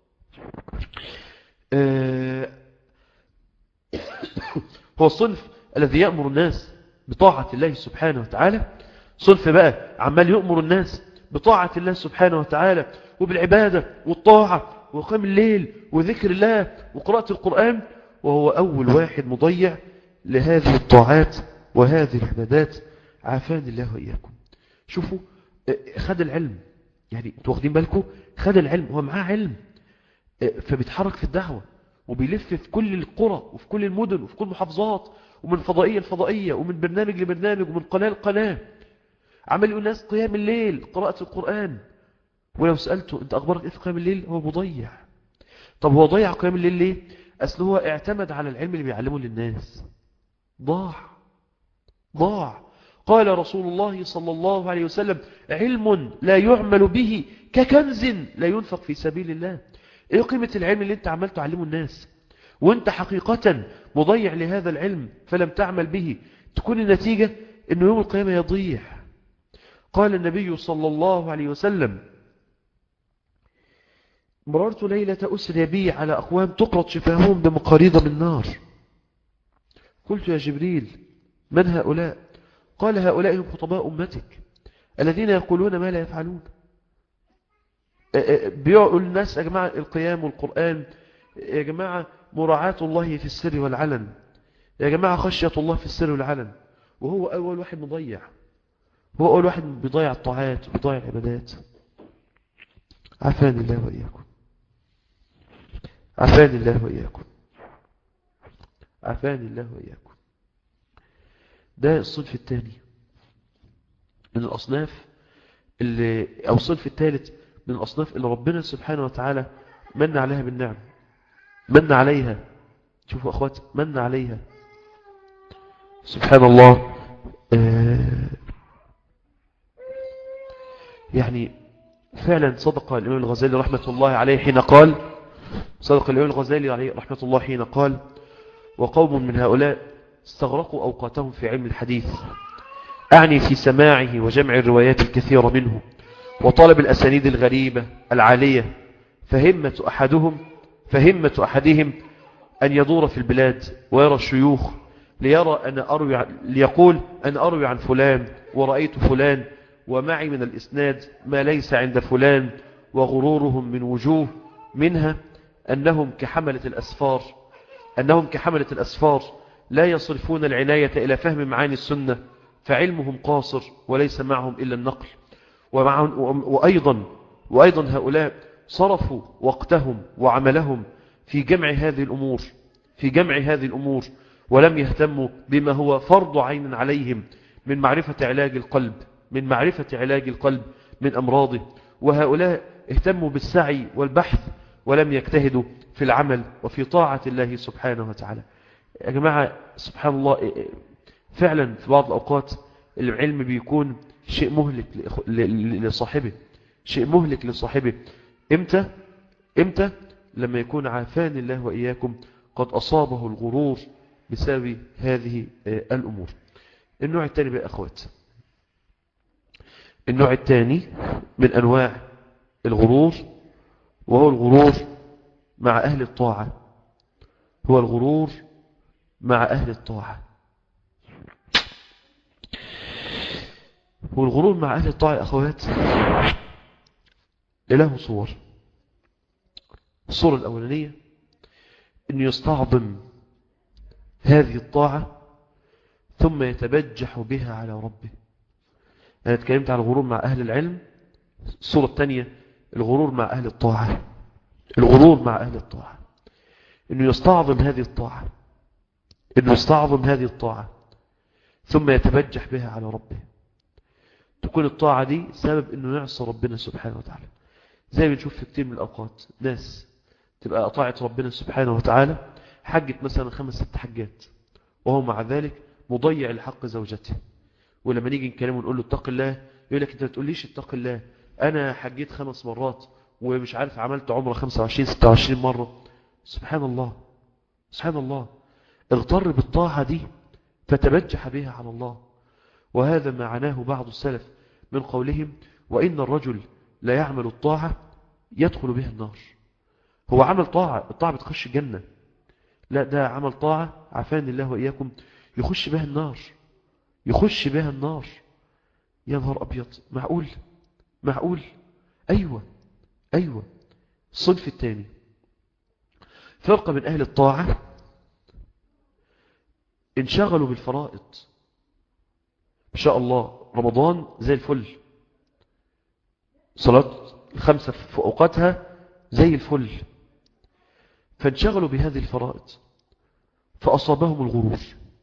هو الصنف الذي يأمر الناس بطاعة الله سبحانه وتعالى صنف بقى عمال يأمر الناس بطاعة الله سبحانه وتعالى وبالعبادة والطاعة وقام الليل وذكر الله وقراءة القرآن وهو أول واحد مضيع لهذه الطاعات وهذه العبادات عافاني الله وإياكم شوفوا خد العلم يعني انتوا واخدين بالكم خد العلم هو معاه علم فبيتحرك في الدعوة وبيلف في كل القرى وفي كل المدن وفي كل المحافظات ومن فضائية لفضائية ومن برنامج لبرنامج ومن قناة لقناة عمل يقول الناس قيام الليل قراءة القرآن ولو سألته انت أخبارك ايه في قيام الليل هو مضيع طب هو ضيع قيام الليل ليه أصل هو اعتمد على العلم اللي بيعلمه للناس ضاع ضاع قال رسول الله صلى الله عليه وسلم علم لا يعمل به ككنز لا ينفق في سبيل الله ايه قيمة العلم اللي انت عمال تعلمه الناس وانت حقيقة مضيع لهذا العلم فلم تعمل به تكون النتيجة انه يوم القيامة يضيع قال النبي صلى الله عليه وسلم مررت ليلة أسري بي على أقوام تقرض شفاههم بمقاريض من نار قلت يا جبريل من هؤلاء قال هؤلاء هم خطباء أمتك الذين يقولون ما لا يفعلون بيقول الناس يا جماعة القيام والقرآن يا جماعة مراعاة الله في السر والعلن يا جماعة خشية الله في السر والعلن وهو أول واحد مضيع هو أول واحد بيضيع الطاعات وبيضيع العبادات عفاني الله وإياكم عفاني الله وإياكم عفاني الله وإياكم ده الصنف الثاني من الأصناف اللي أو الصنف الثالث من الأصناف اللي ربنا سبحانه وتعالى من عليها بالنعم من عليها شوفوا أخوات من عليها سبحان الله آه يعني فعلا صدق الإمام الغزالي رحمة الله عليه حين قال صدق الإمام الغزالي عليه رحمة الله حين قال وقوم من هؤلاء استغرقوا أوقاتهم في علم الحديث أعني في سماعه وجمع الروايات الكثيرة منه وطلب الأسانيد الغريبة العالية فهمة أحدهم فهمة أحدهم أن يدور في البلاد ويرى الشيوخ ليرى أن أروي عن ليقول أن أروي عن فلان ورأيت فلان ومعي من الإسناد ما ليس عند فلان وغرورهم من وجوه منها أنهم كحملة الأسفار أنهم كحملة الأسفار لا يصرفون العناية إلى فهم معاني السنة فعلمهم قاصر وليس معهم إلا النقل ومعهم وأيضا, وأيضا هؤلاء صرفوا وقتهم وعملهم في جمع هذه الأمور في جمع هذه الأمور ولم يهتموا بما هو فرض عين عليهم من معرفة علاج القلب من معرفة علاج القلب من أمراضه وهؤلاء اهتموا بالسعي والبحث ولم يجتهدوا في العمل وفي طاعة الله سبحانه وتعالى يا جماعة سبحان الله فعلا في بعض الأوقات العلم بيكون شيء مهلك لصاحبه شيء مهلك لصاحبه امتى امتى لما يكون عافان الله وإياكم قد أصابه الغرور بسبب هذه الأمور النوع الثاني بقى أخوات النوع الثاني من أنواع الغرور وهو الغرور مع أهل الطاعة هو الغرور مع أهل الطاعة والغرور مع أهل الطاعة يا أخوات له صور الصورة الأولانية أن يستعظم هذه الطاعة ثم يتبجح بها على ربه أنا اتكلمت عن الغرور مع أهل العلم الصورة الثانية الغرور مع أهل الطاعة الغرور مع أهل الطاعة أنه يستعظم هذه الطاعة أنه يستعظم هذه الطاعة ثم يتبجح بها على ربه تكون الطاعة دي سبب أنه يعصى ربنا سبحانه وتعالى زي ما بنشوف في كتير من الأوقات ناس تبقى أطاعت ربنا سبحانه وتعالى حجت مثلا خمس ست حجات وهو مع ذلك مضيع لحق زوجته ولما نيجي نكلمه ونقول له اتق الله يقول لك انت ما تقوليش اتق الله انا حجيت خمس مرات ومش عارف عملت عمره 25 26 مرة سبحان الله سبحان الله اغتر بالطاعة دي فتبجح بها على الله وهذا ما عناه بعض السلف من قولهم وإن الرجل لا يعمل الطاعة يدخل بها النار هو عمل طاعة الطاعة بتخش الجنة لا ده عمل طاعة عفان الله وإياكم يخش بها النار يخش بها النار يا نهار أبيض معقول معقول أيوة أيوة الصنف الثاني فرقة من أهل الطاعة انشغلوا بالفرائض إن شاء الله رمضان زي الفل صلاة الخمسة في أوقاتها زي الفل فانشغلوا بهذه الفرائض فأصابهم الغرور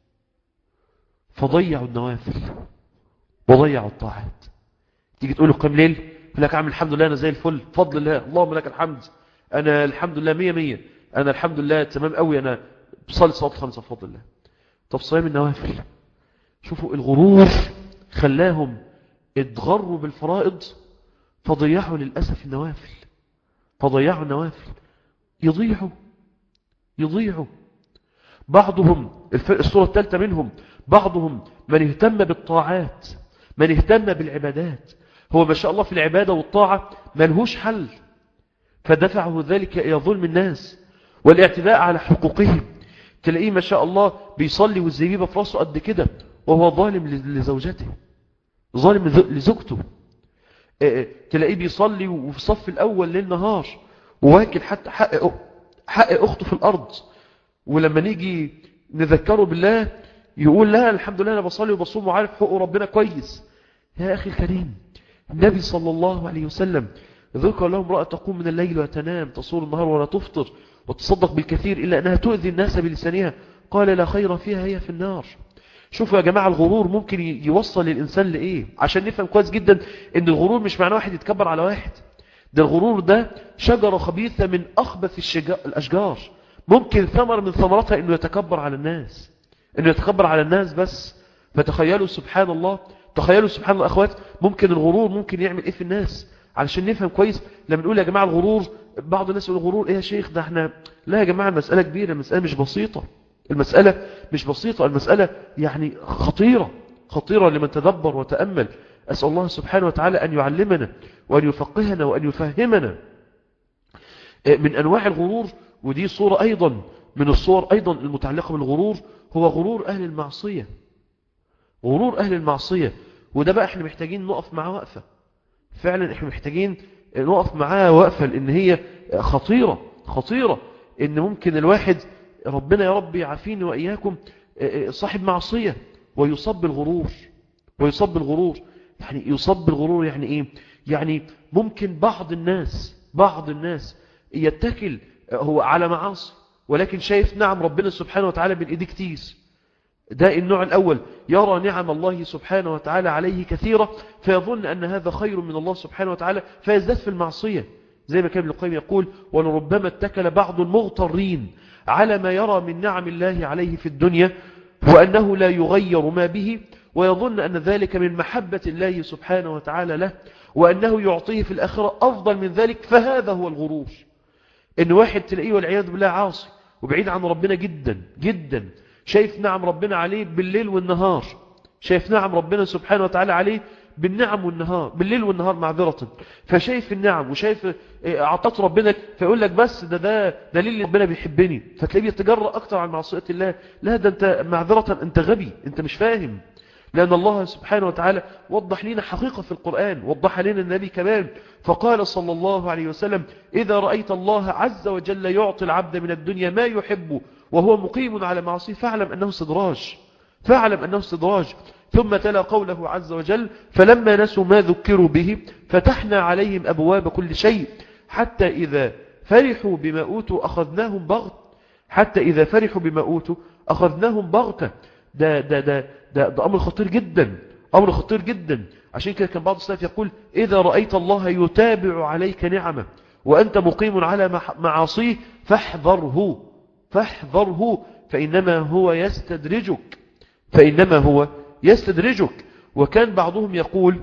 فضيعوا النوافل وضيعوا الطاعات تيجي تقول له قيم ليل يقول لك عامل الحمد لله أنا زي الفل فضل الله اللهم لك الحمد أنا الحمد لله مية مية أنا الحمد لله تمام قوي أنا بصلي صلاة خمسة بفضل الله طب صيام النوافل شوفوا الغرور خلاهم اتغروا بالفرائض فضيعوا للأسف النوافل فضيعوا النوافل يضيعوا يضيعوا بعضهم الصورة الثالثة منهم بعضهم من اهتم بالطاعات من اهتم بالعبادات هو ما شاء الله في العبادة والطاعة ملهوش حل فدفعه ذلك إلى ظلم الناس والاعتداء على حقوقهم تلاقيه ما شاء الله بيصلي والزبيبة في راسه قد كده وهو ظالم لزوجته ظالم لزوجته تلاقيه بيصلي وفي الصف الأول ليل نهار وواكل حتى حق, حق أخته في الأرض ولما نيجي نذكره بالله يقول لا الحمد لله أنا بصلي وبصوم وعارف حقوق ربنا كويس يا أخي الكريم النبي صلى الله عليه وسلم ذكر لهم امرأة تقوم من الليل وتنام تصور النهار ولا تفطر وتصدق بالكثير إلا أنها تؤذي الناس بلسانها قال لا خير فيها هي في النار شوفوا يا جماعة الغرور ممكن يوصل الإنسان لإيه عشان نفهم كويس جدا أن الغرور مش معناه واحد يتكبر على واحد ده الغرور ده شجرة خبيثة من أخبث الأشجار ممكن ثمر من ثمرتها أنه يتكبر على الناس أنه يتكبر على الناس بس فتخيلوا سبحان الله تخيلوا سبحان الله أخوات ممكن الغرور ممكن يعمل إيه في الناس علشان نفهم كويس لما نقول يا جماعة الغرور بعض الناس يقول الغرور إيه يا شيخ ده احنا لا يا جماعة المسألة كبيرة المسألة مش بسيطة المسألة مش بسيطة المسألة يعني خطيرة خطيرة لمن تدبر وتأمل أسأل الله سبحانه وتعالى أن يعلمنا وأن يفقهنا وأن يفهمنا من أنواع الغرور ودي صورة أيضا من الصور أيضا المتعلقة بالغرور هو غرور أهل المعصية غرور أهل المعصية وده بقى احنا محتاجين نقف معاه وقفة فعلا احنا محتاجين نقف معاه وقفة لأن هي خطيرة خطيرة ان ممكن الواحد ربنا يا رب يعافيني وإياكم صاحب معصية ويصاب بالغرور ويصاب بالغرور يعني يصاب بالغرور يعني ايه يعني ممكن بعض الناس بعض الناس يتكل هو على معاصي ولكن شايف نعم ربنا سبحانه وتعالى من ايديه كتير ده النوع الأول يرى نعم الله سبحانه وتعالى عليه كثيرة فيظن أن هذا خير من الله سبحانه وتعالى فيزداد في المعصية زي ما كان ابن القيم يقول ولربما اتكل بعض المغترين على ما يرى من نعم الله عليه في الدنيا وأنه لا يغير ما به ويظن أن ذلك من محبة الله سبحانه وتعالى له وأنه يعطيه في الآخرة أفضل من ذلك فهذا هو الغرور إن واحد تلاقيه والعياذ بالله عاصي وبعيد عن ربنا جدا جدا شايف نعم ربنا عليه بالليل والنهار شايف نعم ربنا سبحانه وتعالى عليه بالنعم والنهار بالليل والنهار معذرة فشايف النعم وشايف عطات ربنا فيقول لك بس ده ده دليل ربنا بيحبني فتلاقيه يتجرأ أكتر عن معصية الله لا ده أنت معذرة أنت غبي أنت مش فاهم لأن الله سبحانه وتعالى وضح لنا حقيقة في القرآن وضح لنا النبي كمان فقال صلى الله عليه وسلم إذا رأيت الله عز وجل يعطي العبد من الدنيا ما يحب وهو مقيم على معصيه فاعلم أنه استدراج فاعلم أنه استدراج ثم تلا قوله عز وجل فلما نسوا ما ذكروا به فتحنا عليهم أبواب كل شيء حتى إذا فرحوا بما أوتوا أخذناهم بغت حتى إذا فرحوا بما أوتوا أخذناهم بغتة ده, ده, ده, ده, ده أمر خطير جدا أمر خطير جدا عشان كده كان بعض السلف يقول إذا رأيت الله يتابع عليك نعمة وأنت مقيم على معاصيه فاحذره فاحذره فإنما هو يستدرجك فإنما هو يستدرجك وكان بعضهم يقول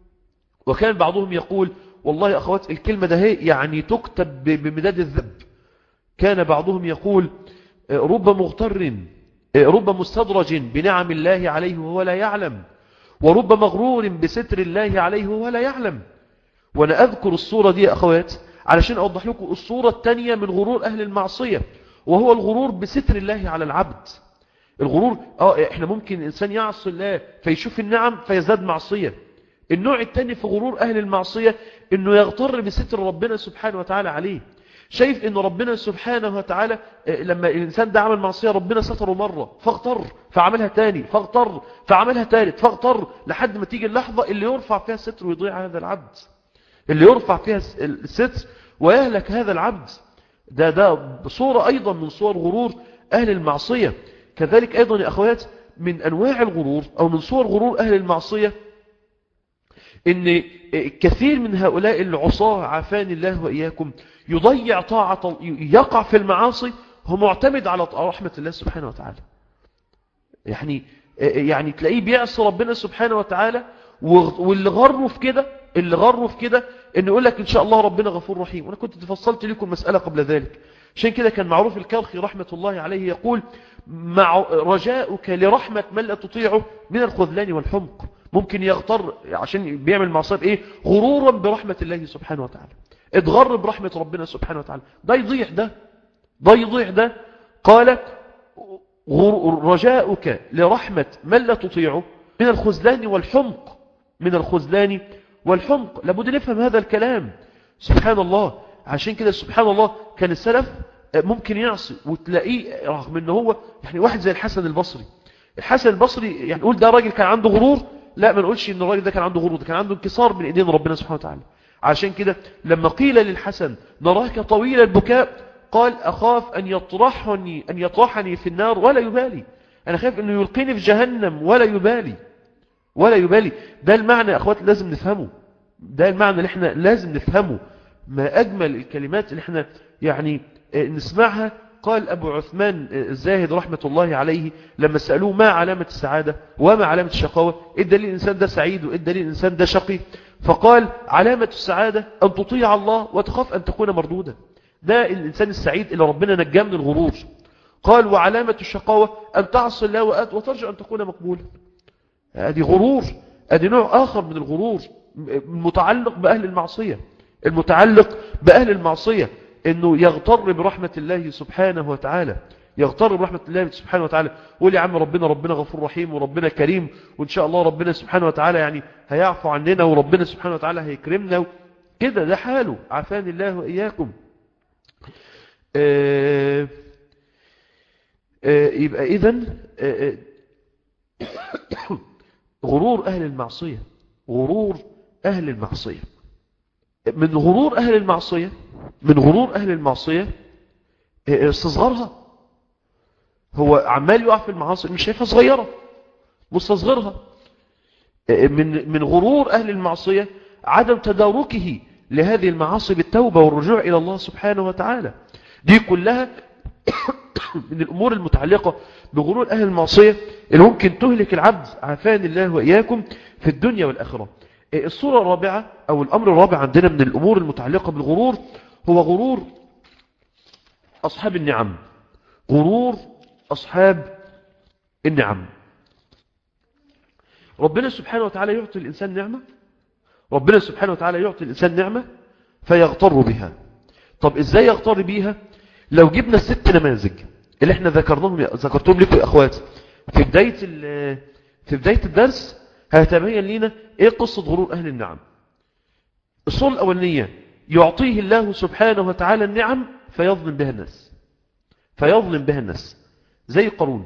وكان بعضهم يقول والله يا أخوات الكلمة ده هي يعني تكتب بمداد الذب كان بعضهم يقول رب مغتر رب مستدرج بنعم الله عليه وهو لا يعلم ورب مغرور بستر الله عليه وهو لا يعلم وأنا أذكر الصورة دي يا أخوات علشان أوضح لكم الصورة الثانية من غرور أهل المعصية وهو الغرور بستر الله على العبد الغرور اه احنا ممكن الانسان يعصي الله فيشوف النعم فيزداد معصية النوع الثاني في غرور اهل المعصية انه يغتر بستر ربنا سبحانه وتعالى عليه شايف ان ربنا سبحانه وتعالى لما الانسان ده عمل معصية ربنا ستره مرة فاغتر فعملها تاني فاغتر فعملها تالت فاغتر لحد ما تيجي اللحظة اللي يرفع فيها الستر ويضيع هذا العبد اللي يرفع فيها الستر ويهلك هذا العبد ده ده صورة أيضا من صور غرور أهل المعصية كذلك أيضا يا أخوات من أنواع الغرور أو من صور غرور أهل المعصية إن كثير من هؤلاء العصاة عافاني الله وإياكم يضيع طاعة يقع في المعاصي هو معتمد على رحمة الله سبحانه وتعالى يعني يعني تلاقيه بيعصي ربنا سبحانه وتعالى واللي غره في كده اللي غره في كده انه يقول لك ان شاء الله ربنا غفور رحيم وانا كنت تفصلت لكم مسألة قبل ذلك عشان كده كان معروف الكرخي رحمة الله عليه يقول مع رجاؤك لرحمة من لا تطيعه من الخذلان والحمق ممكن يغتر عشان بيعمل معصية ايه غرورا برحمة الله سبحانه وتعالى اتغر برحمة ربنا سبحانه وتعالى ده يضيع ده ده يضيع ده قال رجاؤك لرحمة من لا تطيعه من الخذلان والحمق من الخذلان والحمق لابد نفهم هذا الكلام سبحان الله عشان كده سبحان الله كان السلف ممكن يعصي وتلاقيه رغم ان هو يعني واحد زي الحسن البصري الحسن البصري يعني نقول ده راجل كان عنده غرور لا ما نقولش ان الراجل ده كان عنده غرور ده كان عنده انكسار من ايدين ربنا سبحانه وتعالى عشان كده لما قيل للحسن نراك طويل البكاء قال أخاف أن يطرحني, أن يطرحني في النار ولا يبالي أنا خايف أنه يلقيني في جهنم ولا يبالي ولا يبالي ده المعنى يا أخوات لازم نفهمه ده المعنى اللي احنا لازم نفهمه ما أجمل الكلمات اللي احنا يعني نسمعها قال أبو عثمان الزاهد رحمة الله عليه لما سألوه ما علامة السعادة وما علامة الشقاوة إيه الدليل الإنسان ده سعيد وإيه الدليل الإنسان ده شقي فقال علامة السعادة أن تطيع الله وتخاف أن تكون مردودا ده الإنسان السعيد اللي ربنا نجاه من الغرور قال وعلامة الشقاوة أن تعصي الله وأت وترجع أن تكون مقبولا ادي غرور ادي نوع اخر من الغرور المتعلق باهل المعصية المتعلق باهل المعصية انه يغتر برحمة الله سبحانه وتعالى يغتر برحمة الله سبحانه وتعالى يقول يا عم ربنا ربنا غفور رحيم وربنا كريم وإن شاء الله ربنا سبحانه وتعالى يعني هيعفو عننا وربنا سبحانه وتعالى هيكرمنا كده ده حاله عافاني الله وإياكم آه آه يبقى إذن آه غرور أهل المعصية غرور أهل المعصية من غرور أهل المعصية من غرور أهل المعصية استصغرها هو عمال يقع في المعاصي مش شايفها صغيرة مستصغرها من من غرور أهل المعصية عدم تداركه لهذه المعاصي بالتوبة والرجوع إلى الله سبحانه وتعالى دي كلها من الأمور المتعلقة بغرور أهل المعصية اللي ممكن تهلك العبد عافاني الله وإياكم في الدنيا والآخرة الصورة الرابعة أو الأمر الرابع عندنا من الأمور المتعلقة بالغرور هو غرور أصحاب النعم غرور أصحاب النعم ربنا سبحانه وتعالى يعطي الإنسان نعمة ربنا سبحانه وتعالى يعطي الإنسان نعمة فيغتر بها طب إزاي يغتر بيها لو جبنا الست نماذج اللي احنا ذكرناهم ذكرتهم لكم يا أخواتي في بداية في بداية الدرس هتبين لنا ايه قصة غرور أهل النعم الصورة الأولانية يعطيه الله سبحانه وتعالى النعم فيظلم بها الناس فيظلم بها الناس زي قارون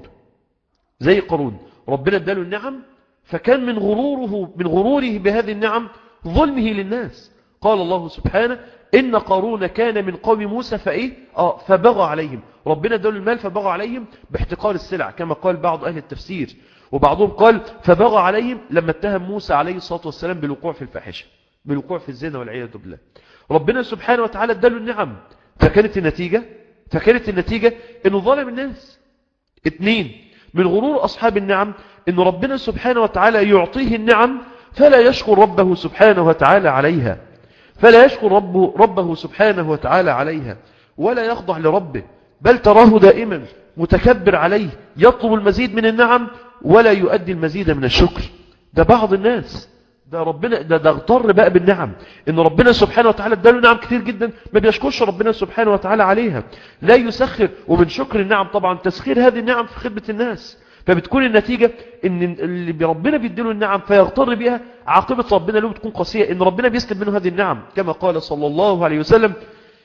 زي قارون ربنا اداله النعم فكان من غروره من غروره بهذه النعم ظلمه للناس قال الله سبحانه إن قارون كان من قوم موسى فإيه آه فبغى عليهم ربنا اداله المال فبغى عليهم باحتقار السلع كما قال بعض أهل التفسير وبعضهم قال فبغى عليهم لما اتهم موسى عليه الصلاة والسلام بالوقوع في الفاحشة بالوقوع في الزنا والعياذ بالله ربنا سبحانه وتعالى اداله النعم فكانت النتيجة فكانت النتيجة انه ظلم الناس اثنين من غرور أصحاب النعم ان ربنا سبحانه وتعالى يعطيه النعم فلا يشكر ربه سبحانه وتعالى عليها فلا يشكر ربه, ربه سبحانه وتعالى عليها ولا يخضع لربه بل تراه دائما متكبر عليه يطلب المزيد من النعم ولا يؤدي المزيد من الشكر ده بعض الناس ده ربنا ده, ده اغتر بقى بالنعم ان ربنا سبحانه وتعالى اداله نعم كتير جدا ما بيشكرش ربنا سبحانه وتعالى عليها لا يسخر ومن شكر النعم طبعا تسخير هذه النعم في خدمة الناس فبتكون النتيجة ان اللي ربنا بيديله النعم فيغتر بها عاقبة ربنا له بتكون قاسية ان ربنا بيسلب منه هذه النعم كما قال صلى الله عليه وسلم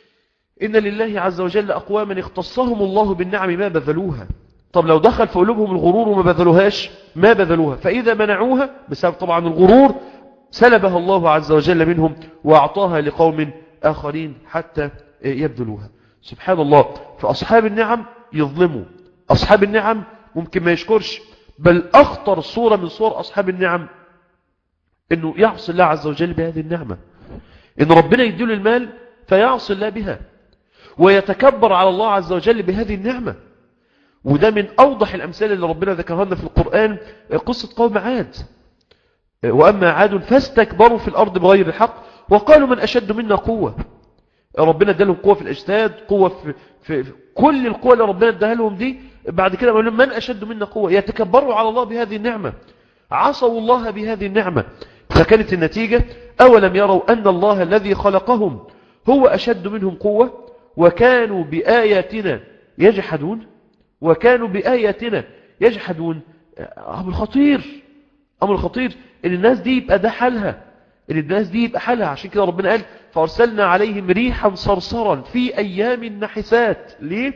إن لله عز وجل أقواما اختصهم الله بالنعم ما بذلوها طب لو دخل في قلوبهم الغرور وما بذلوهاش ما بذلوها فإذا منعوها بسبب طبعا الغرور سلبها الله عز وجل منهم وأعطاها لقوم آخرين حتى يبذلوها سبحان الله فأصحاب النعم يظلموا أصحاب النعم ممكن ما يشكرش بل أخطر صورة من صور أصحاب النعم أنه يعصي الله عز وجل بهذه النعمة إن ربنا يديله المال فيعصي الله بها ويتكبر على الله عز وجل بهذه النعمة وده من أوضح الأمثال اللي ربنا ذكرها لنا في القرآن قصة قوم عاد وأما عاد فاستكبروا في الأرض بغير الحق وقالوا من أشد منا قوة ربنا ادالهم قوة في الأجساد قوة في, في, في كل القوة اللي ربنا اداها لهم دي بعد كده قالوا من أشد منا قوة يتكبروا على الله بهذه النعمة عصوا الله بهذه النعمة فكانت النتيجة أولم يروا أن الله الذي خلقهم هو أشد منهم قوة وكانوا بآياتنا يجحدون وكانوا بآياتنا يجحدون أمر خطير أمر خطير إن الناس دي يبقى ده حالها إن الناس دي يبقى حالها عشان كده ربنا قال فأرسلنا عليهم ريحا صرصرا في أيام النحسات ليه؟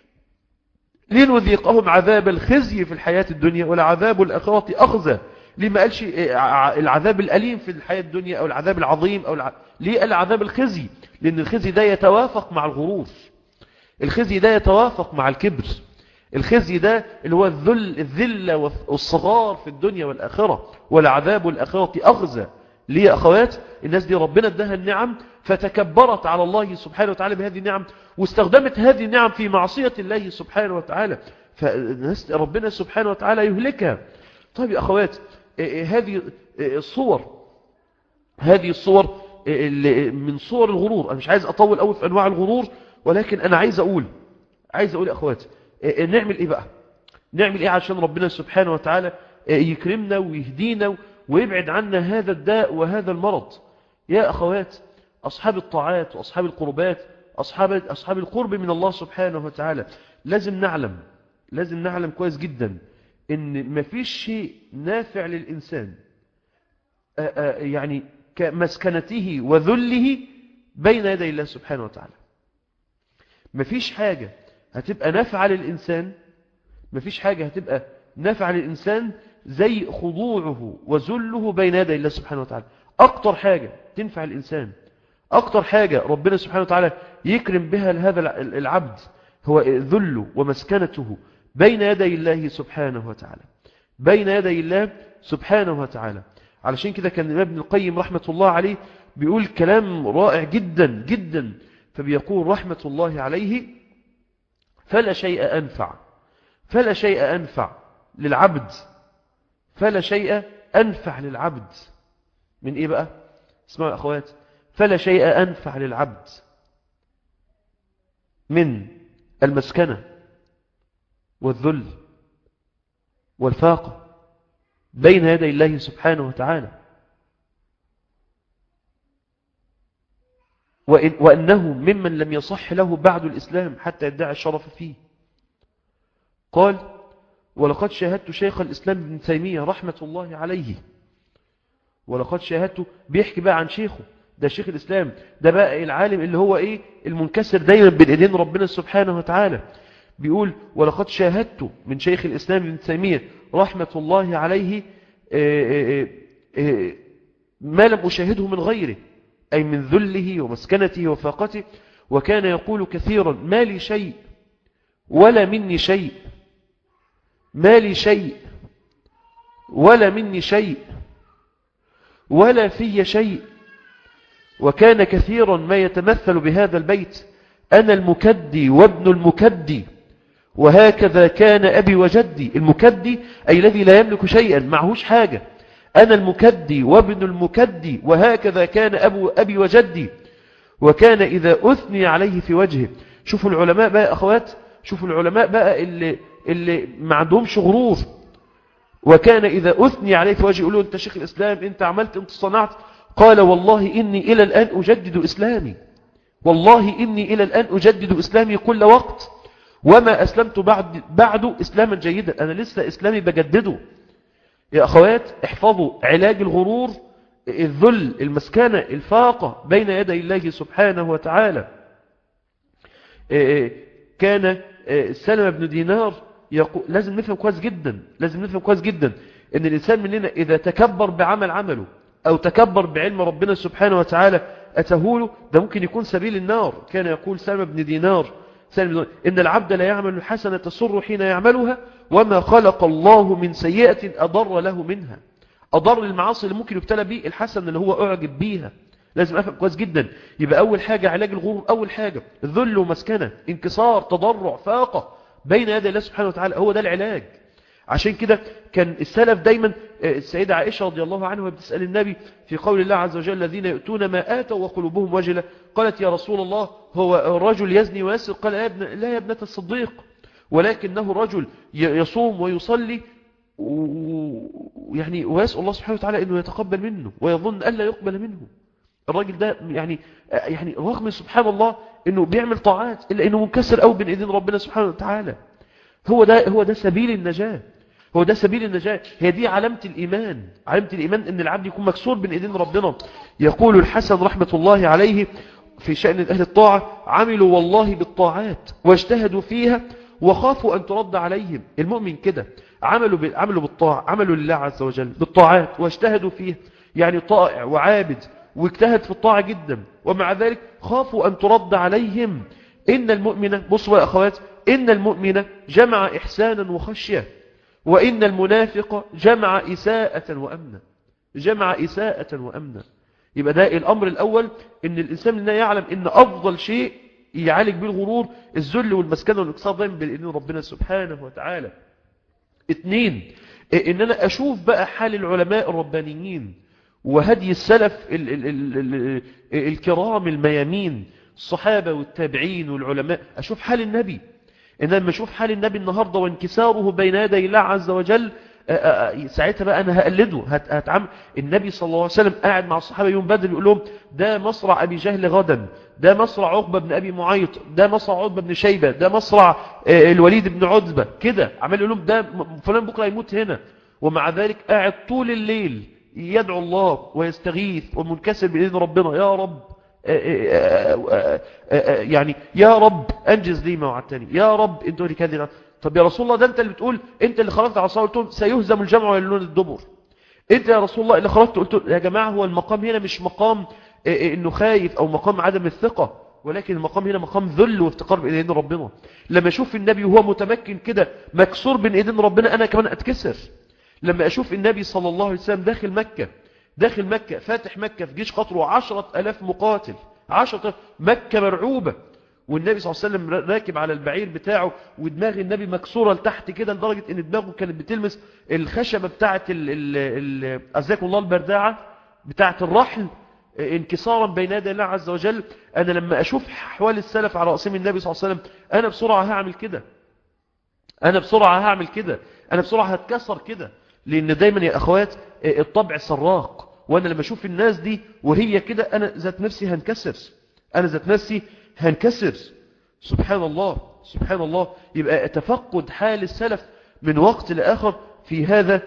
لنذيقهم عذاب الخزي في الحياة الدنيا والعذاب الأخرة أخزى ليه ما قالش العذاب الأليم في الحياة الدنيا أو العذاب العظيم أو الع... ليه قال العذاب الخزي لأن الخزي ده يتوافق مع الغرور الخزي ده يتوافق مع الكبر الخزي ده اللي هو الذل الذلة والصغار في الدنيا والآخرة والعذاب الآخرة أخزى ليه يا أخوات الناس دي ربنا ادها النعم فتكبرت على الله سبحانه وتعالى بهذه النعم واستخدمت هذه النعم في معصية الله سبحانه وتعالى فالناس ربنا سبحانه وتعالى يهلكها طيب يا أخوات هذه الصور هذه الصور من صور الغرور أنا مش عايز أطول أول في أنواع الغرور ولكن أنا عايز أقول عايز أقول يا أخوات نعمل إيه بقى نعمل إيه عشان ربنا سبحانه وتعالى يكرمنا ويهدينا ويبعد عنا هذا الداء وهذا المرض يا أخوات أصحاب الطاعات وأصحاب القربات أصحاب, أصحاب القرب من الله سبحانه وتعالى لازم نعلم لازم نعلم كويس جدا ان مفيش شيء نافع للإنسان آآ آآ يعني كمسكنته وذله بين يدي الله سبحانه وتعالى مفيش حاجة هتبقى نافعة للإنسان مفيش حاجة هتبقى نافعة للإنسان زي خضوعه وذله بين يدي الله سبحانه وتعالى أكتر حاجة تنفع الإنسان أكتر حاجة ربنا سبحانه وتعالى يكرم بها هذا العبد هو ذله ومسكنته بين يدي الله سبحانه وتعالى بين يدي الله سبحانه وتعالى علشان كده كان ابن القيم رحمة الله عليه بيقول كلام رائع جدا جدا فبيقول رحمة الله عليه فلا شيء أنفع فلا شيء أنفع للعبد فلا شيء أنفع للعبد من إيه بقى اسمعوا يا أخوات فلا شيء أنفع للعبد من المسكنة والذل والفاقة بين يدي الله سبحانه وتعالى وإن وأنه ممن لم يصح له بعد الإسلام حتى يدعي الشرف فيه قال ولقد شاهدت شيخ الإسلام ابن تيمية رحمة الله عليه ولقد شاهدت بيحكي بقى عن شيخه ده شيخ الإسلام ده بقى العالم اللي هو إيه المنكسر دايما بين إيدين ربنا سبحانه وتعالى بيقول ولقد شاهدت من شيخ الإسلام ابن تيمية رحمة الله عليه ما لم أشاهده من غيره أي من ذله ومسكنته وفاقته وكان يقول كثيرا ما لي شيء ولا مني شيء ما لي شيء ولا مني شيء ولا في شيء وكان كثيرا ما يتمثل بهذا البيت أنا المكدي وابن المكدي وهكذا كان أبي وجدي المكدي أي الذي لا يملك شيئا معهوش حاجة أنا المكدي وابن المكدي وهكذا كان أبو أبي وجدي وكان إذا أثني عليه في وجهه شوفوا العلماء بقى أخوات شوفوا العلماء بقى اللي, اللي ما عندهمش غرور وكان إذا أثني عليه في وجهه يقولوا أنت شيخ الإسلام أنت عملت أنت صنعت قال والله إني إلى الآن أجدد إسلامي والله إني إلى الآن أجدد إسلامي كل وقت وما أسلمت بعد بعده إسلاما جيدا أنا لسه إسلامي بجدده يا أخوات احفظوا علاج الغرور الذل المسكنة الفاقة بين يدي الله سبحانه وتعالى كان سلمة بن دينار يقول لازم نفهم كويس جدا لازم نفهم كويس جدا ان الإنسان مننا إذا تكبر بعمل عمله أو تكبر بعلم ربنا سبحانه وتعالى أتهوله ده ممكن يكون سبيل النار كان يقول سلمة بن دينار إن العبد لا يعمل الحسنة تسر حين يعملها وما خلق الله من سيئة أضر له منها أضر المعاصي اللي ممكن يبتلى به الحسن اللي هو أعجب بيها لازم أفهم كويس جدا يبقى أول حاجة علاج الغرور أول حاجة ذل ومسكنة انكسار تضرع فاقة بين يدي الله سبحانه وتعالى هو ده العلاج عشان كده كان السلف دايما السيدة عائشة رضي الله عنها بتسأل النبي في قول الله عز وجل الذين يؤتون ما آتوا وقلوبهم وجلة قالت يا رسول الله هو الرجل يزني ويسرق قال يا ابن لا يا ابنة الصديق ولكنه رجل يصوم ويصلي يعني ويسأل الله سبحانه وتعالى أنه يتقبل منه ويظن ألا يقبل منه الراجل ده يعني يعني رغم سبحان الله أنه بيعمل طاعات إلا أنه منكسر أو بين إذن ربنا سبحانه وتعالى هو ده هو ده سبيل النجاة هو ده سبيل النجاة هي دي علامة الإيمان علامة الإيمان أن العبد يكون مكسور بين إيدين ربنا يقول الحسن رحمة الله عليه في شأن أهل الطاعة عملوا والله بالطاعات واجتهدوا فيها وخافوا أن ترد عليهم المؤمن كده عملوا عملوا بالطاعة عملوا لله عز وجل بالطاعات واجتهدوا فيها يعني طائع وعابد واجتهد في الطاعة جدا ومع ذلك خافوا أن ترد عليهم إن المؤمن بصوا يا أخوات إن المؤمن جمع إحسانا وخشية وإن المنافق جمع إساءة وأمنا جمع إساءة وأمنا يبقى ده الأمر الأول إن الإنسان مننا يعلم إن أفضل شيء يعالج به الغرور الذل والمسكنة والإكسار دائما بإذن ربنا سبحانه وتعالى اثنين إن أنا أشوف بقى حال العلماء الربانيين وهدي السلف ال ال ال ال الكرام الميامين الصحابة والتابعين والعلماء أشوف حال النبي إن لما أشوف حال النبي النهاردة وانكساره بين يدي الله عز وجل آه، آه، ساعتها بقى أنا هقلده هت- هتعمل النبي صلى الله عليه وسلم قاعد مع الصحابة يوم بدر يقول لهم ده مصرع أبي جهل غدا ده مصرع عقبة بن أبي معيط ده مصرع عقبة بن شيبة ده مصرع آه، الوليد بن عتبة كده عمال يقول لهم ده م- فلان بكرة يموت هنا ومع ذلك قاعد طول الليل يدعو الله ويستغيث ومنكسر بإذن ربنا يا رب آه، آه، آه، آه، يعني يا رب أنجز لي ما وعدتني يا رب انت لي كذا طب يا رسول الله ده انت اللي بتقول انت اللي خرجت على الصلاة قلت لهم سيهزم الجمع ويلون الدبر انت يا رسول الله اللي خرجت قلت يا جماعة هو المقام هنا مش مقام آه، آه، انه خايف او مقام عدم الثقة ولكن المقام هنا مقام ذل وافتقار بين ايدين ربنا لما اشوف النبي وهو متمكن كده مكسور بين ايدين ربنا انا كمان اتكسر لما اشوف النبي صلى الله عليه وسلم داخل مكة داخل مكة فاتح مكة في جيش قطره عشرة ألاف مقاتل عشرة ألاف مكة مرعوبة والنبي صلى الله عليه وسلم راكب على البعير بتاعه ودماغ النبي مكسورة لتحت كده لدرجة ان دماغه كانت بتلمس الخشبة بتاعة ال- ال- ال- أزاكم الله البرداعة بتاعة الرحل انكسارا بين يدي الله عز وجل أنا لما أشوف أحوال السلف على رأسهم النبي صلى الله عليه وسلم أنا بسرعة هعمل كده أنا بسرعة هعمل كده أنا بسرعة هتكسر كده لأن دايما يا أخوات الطبع سراق وأنا لما أشوف الناس دي وهي كده أنا ذات نفسي هنكسر أنا ذات نفسي هنكسر سبحان الله سبحان الله يبقى تفقد حال السلف من وقت لآخر في هذا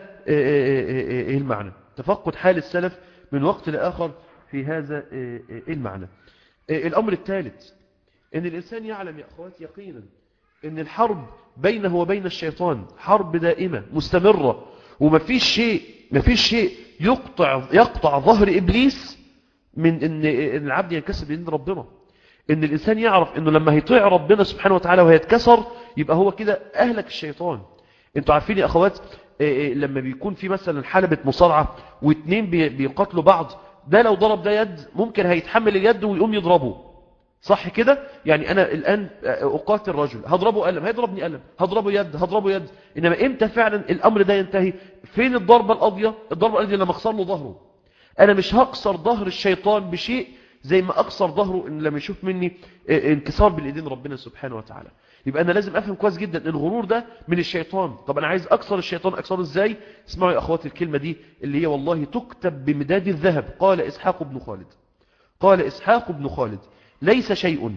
المعنى تفقد حال السلف من وقت لآخر في هذا المعنى الأمر الثالث أن الإنسان يعلم يا أخوات يقينا أن الحرب بينه وبين الشيطان حرب دائمة مستمرة ومفيش شيء مفيش شيء يقطع يقطع ظهر إبليس من أن إن العبد ينكسب بإذن ربنا ان الانسان يعرف انه لما هيطيع ربنا سبحانه وتعالى وهيتكسر يبقى هو كده اهلك الشيطان انتوا عارفين يا اخوات إيه إيه لما بيكون في مثلا حلبة مصارعة واتنين بي- بيقاتلوا بعض ده لو ضرب ده يد ممكن هيتحمل اليد ويقوم يضربه صح كده يعني انا الان اقاتل رجل هضربه قلم هيضربني قلم هضربه يد هضربه يد انما امتى فعلا الامر ده ينتهي فين الضربة القاضية الضربة القاضية لما اخسر له ظهره انا مش هكسر ظهر الشيطان بشيء زي ما أكسر ظهره إن لما يشوف مني انكسار بالإيدين ربنا سبحانه وتعالى يبقى أنا لازم أفهم كويس جدا الغرور ده من الشيطان طب أنا عايز أكسر الشيطان أكسره إزاي اسمعوا يا أخواتي الكلمة دي اللي هي والله تكتب بمداد الذهب قال إسحاق بن خالد قال إسحاق بن خالد ليس شيء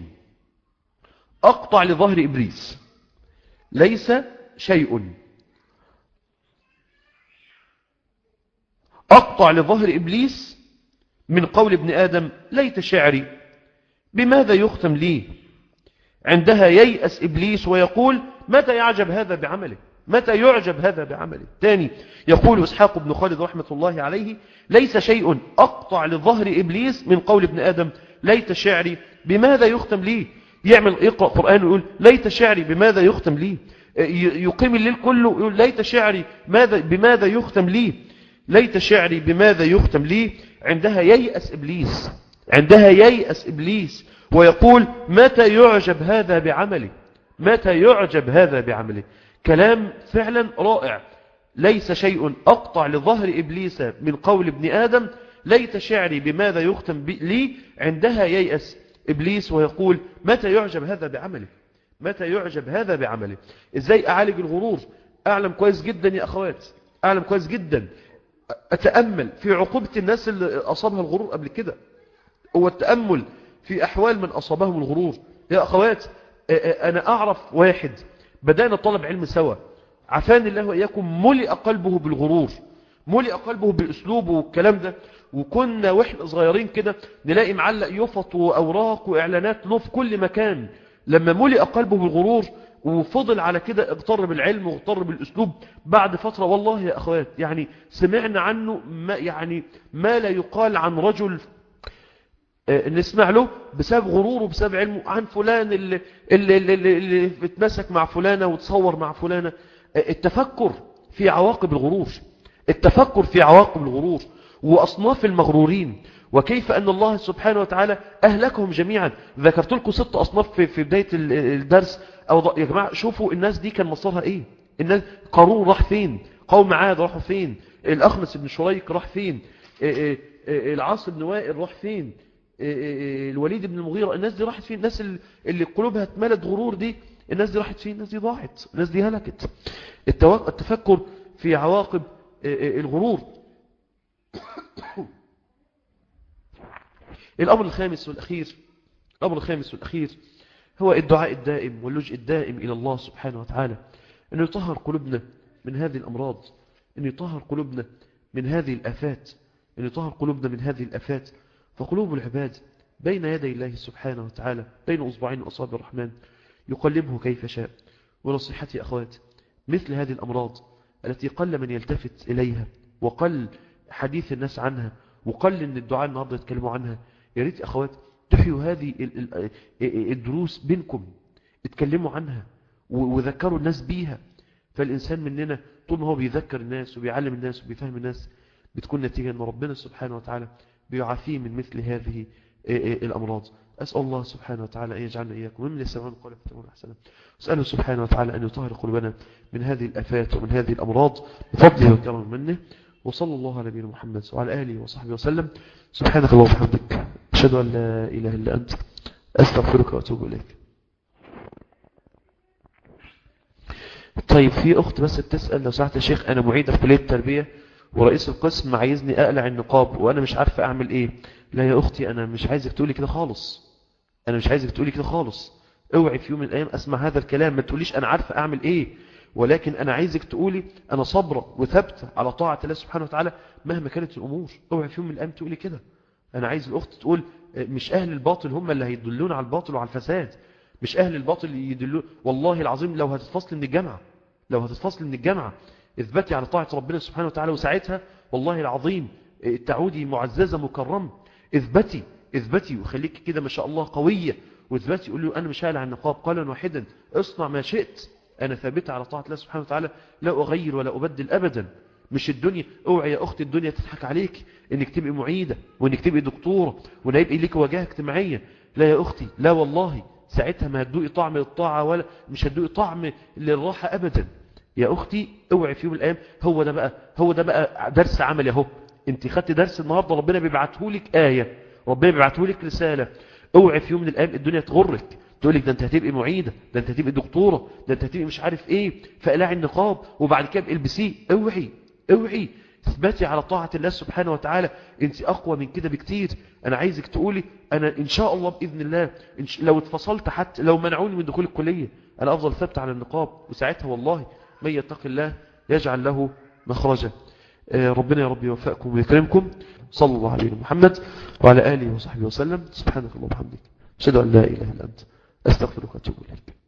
أقطع لظهر إبليس ليس شيء أقطع لظهر إبليس من قول ابن آدم ليت شعري بماذا يختم لي عندها ييأس إبليس ويقول متى يعجب هذا بعمله متى يعجب هذا بعمله تاني يقول إسحاق بن خالد رحمة الله عليه ليس شيء أقطع لظهر إبليس من قول ابن آدم ليت شعري بماذا يختم لي يعمل يقرأ قرآن ويقول ليت شعري بماذا يختم لي يقيم الليل كله يقول ليت شعري ماذا بماذا يختم لي ليت شعري بماذا يختم لي عندها ييأس إبليس عندها ييأس إبليس ويقول متى يعجب هذا بعمله متى يعجب هذا بعمله كلام فعلا رائع ليس شيء أقطع لظهر إبليس من قول ابن آدم ليت شعري بماذا يختم لي عندها ييأس إبليس ويقول متى يعجب هذا بعمله متى يعجب هذا بعمله إزاي أعالج الغرور أعلم كويس جدا يا أخوات أعلم كويس جدا أتأمل في عقوبة الناس اللي أصابها الغرور قبل كده هو التأمل في أحوال من أصابهم الغرور يا أخوات أنا أعرف واحد بدأنا طلب علم سوا عفان الله وإياكم ملئ قلبه بالغرور ملئ قلبه بأسلوبه والكلام ده وكنا وإحنا صغيرين كده نلاقي معلق يفط وأوراق وإعلانات له في كل مكان لما ملئ قلبه بالغرور وفضل على كده اغتر بالعلم واغتر بالاسلوب بعد فترة والله يا اخوات يعني سمعنا عنه ما يعني ما لا يقال عن رجل نسمع له بسبب غروره بسبب علمه عن فلان اللي, اللي, اللي, اللي اتمسك مع فلانة وتصور مع فلانة التفكر في عواقب الغرور التفكر في عواقب الغرور وأصناف المغرورين وكيف أن الله سبحانه وتعالى أهلكهم جميعا ذكرت لكم ست أصناف في, في بداية الدرس أو يا جماعة شوفوا الناس دي كان مصيرها إيه الناس قارون راح فين قوم عاد راحوا فين الأخنس بن شريك راح فين العاص بن وائل راح فين الوليد بن المغيرة الناس دي راحت فين الناس اللي قلوبها اتملت غرور دي الناس دي راحت فين الناس دي ضاعت الناس دي هلكت التفكر في عواقب الغرور الأمر الخامس والأخير الأمر الخامس والأخير هو الدعاء الدائم واللجء الدائم إلى الله سبحانه وتعالى أن يطهر قلوبنا من هذه الأمراض أن يطهر قلوبنا من هذه الأفات أن يطهر قلوبنا من هذه الأفات فقلوب العباد بين يدي الله سبحانه وتعالى بين أصبعين أصابع الرحمن يقلبه كيف شاء ونصيحتي أخوات مثل هذه الأمراض التي قل من يلتفت إليها وقل حديث الناس عنها وقل أن الدعاء النهاردة يتكلموا عنها يا ريت أخوات تحيوا هذه الدروس بينكم اتكلموا عنها وذكروا الناس بيها فالإنسان مننا طول ما هو بيذكر الناس وبيعلم الناس وبيفهم الناس بتكون نتيجة أن ربنا سبحانه وتعالى بيعافيه من مثل هذه الأمراض أسأل الله سبحانه وتعالى أن يجعلنا إياكم ممن يسمعون قول فتمون أحسنا أسأله سبحانه وتعالى أن يطهر قلوبنا من هذه الأفات ومن هذه الأمراض بفضله وكرم منه وصلى الله على نبينا محمد وعلى آله وصحبه وسلم سبحانك اللهم وبحمدك أشهد أن لا إله إلا أنت أستغفرك وأتوب إليك طيب في أخت بس بتسأل لو سمحت يا شيخ أنا معيدة في كلية التربية ورئيس القسم عايزني أقلع النقاب وأنا مش عارفة أعمل إيه لا يا أختي أنا مش عايزك تقولي كده خالص أنا مش عايزك تقولي كده خالص اوعي في يوم من الأيام أسمع هذا الكلام ما تقوليش أنا عارفة أعمل إيه ولكن أنا عايزك تقولي أنا صبرة وثبتة على طاعة الله سبحانه وتعالى مهما كانت الأمور اوعي في يوم من الأيام تقولي كده أنا عايز الأخت تقول مش أهل الباطل هم اللي هيدلون على الباطل وعلى الفساد مش أهل الباطل اللي يدلون والله العظيم لو هتتفصل من الجامعة لو هتتفصل من الجامعة اثبتي على طاعة ربنا سبحانه وتعالى وساعتها والله العظيم تعودي معززة مكرمة اثبتي اثبتي وخليك كده ما شاء الله قوية واثبتي قول له أنا مش هالع النقاب قالا واحدا اصنع ما شئت أنا ثابتة على طاعة الله سبحانه وتعالى لا أغير ولا أبدل أبدا مش الدنيا اوعي يا أختي الدنيا تضحك عليك انك تبقي معيدة وانك تبقي دكتورة وان يبقى لك وجهة اجتماعية لا يا أختي لا والله ساعتها ما هتدوقي طعم الطاعة ولا مش هتدوقي طعم للراحة أبدا يا أختي اوعي في يوم الأيام هو ده بقى هو ده بقى درس عمل اهو انت خدت درس النهاردة ربنا بيبعته لك آية ربنا بيبعته لك رسالة اوعي في يوم من الأيام الدنيا تغرك تقول لك ده انت هتبقي معيدة ده انت هتبقي دكتورة ده انت هتبقي مش عارف ايه فقلاع النقاب وبعد كده البسيه اوعي اوعي اثبتي على طاعة الله سبحانه وتعالى انت اقوى من كده بكتير انا عايزك تقولي انا ان شاء الله باذن الله لو اتفصلت حتى لو منعوني من دخول الكلية انا افضل ثابت على النقاب وساعتها والله من يتق الله يجعل له مخرجا ربنا يا رب يوفقكم ويكرمكم صلى الله عليه محمد وعلى آله وصحبه وسلم سبحانك اللهم وبحمدك أشهد أن لا إله إلا أنت أستغفرك وأتوب إليك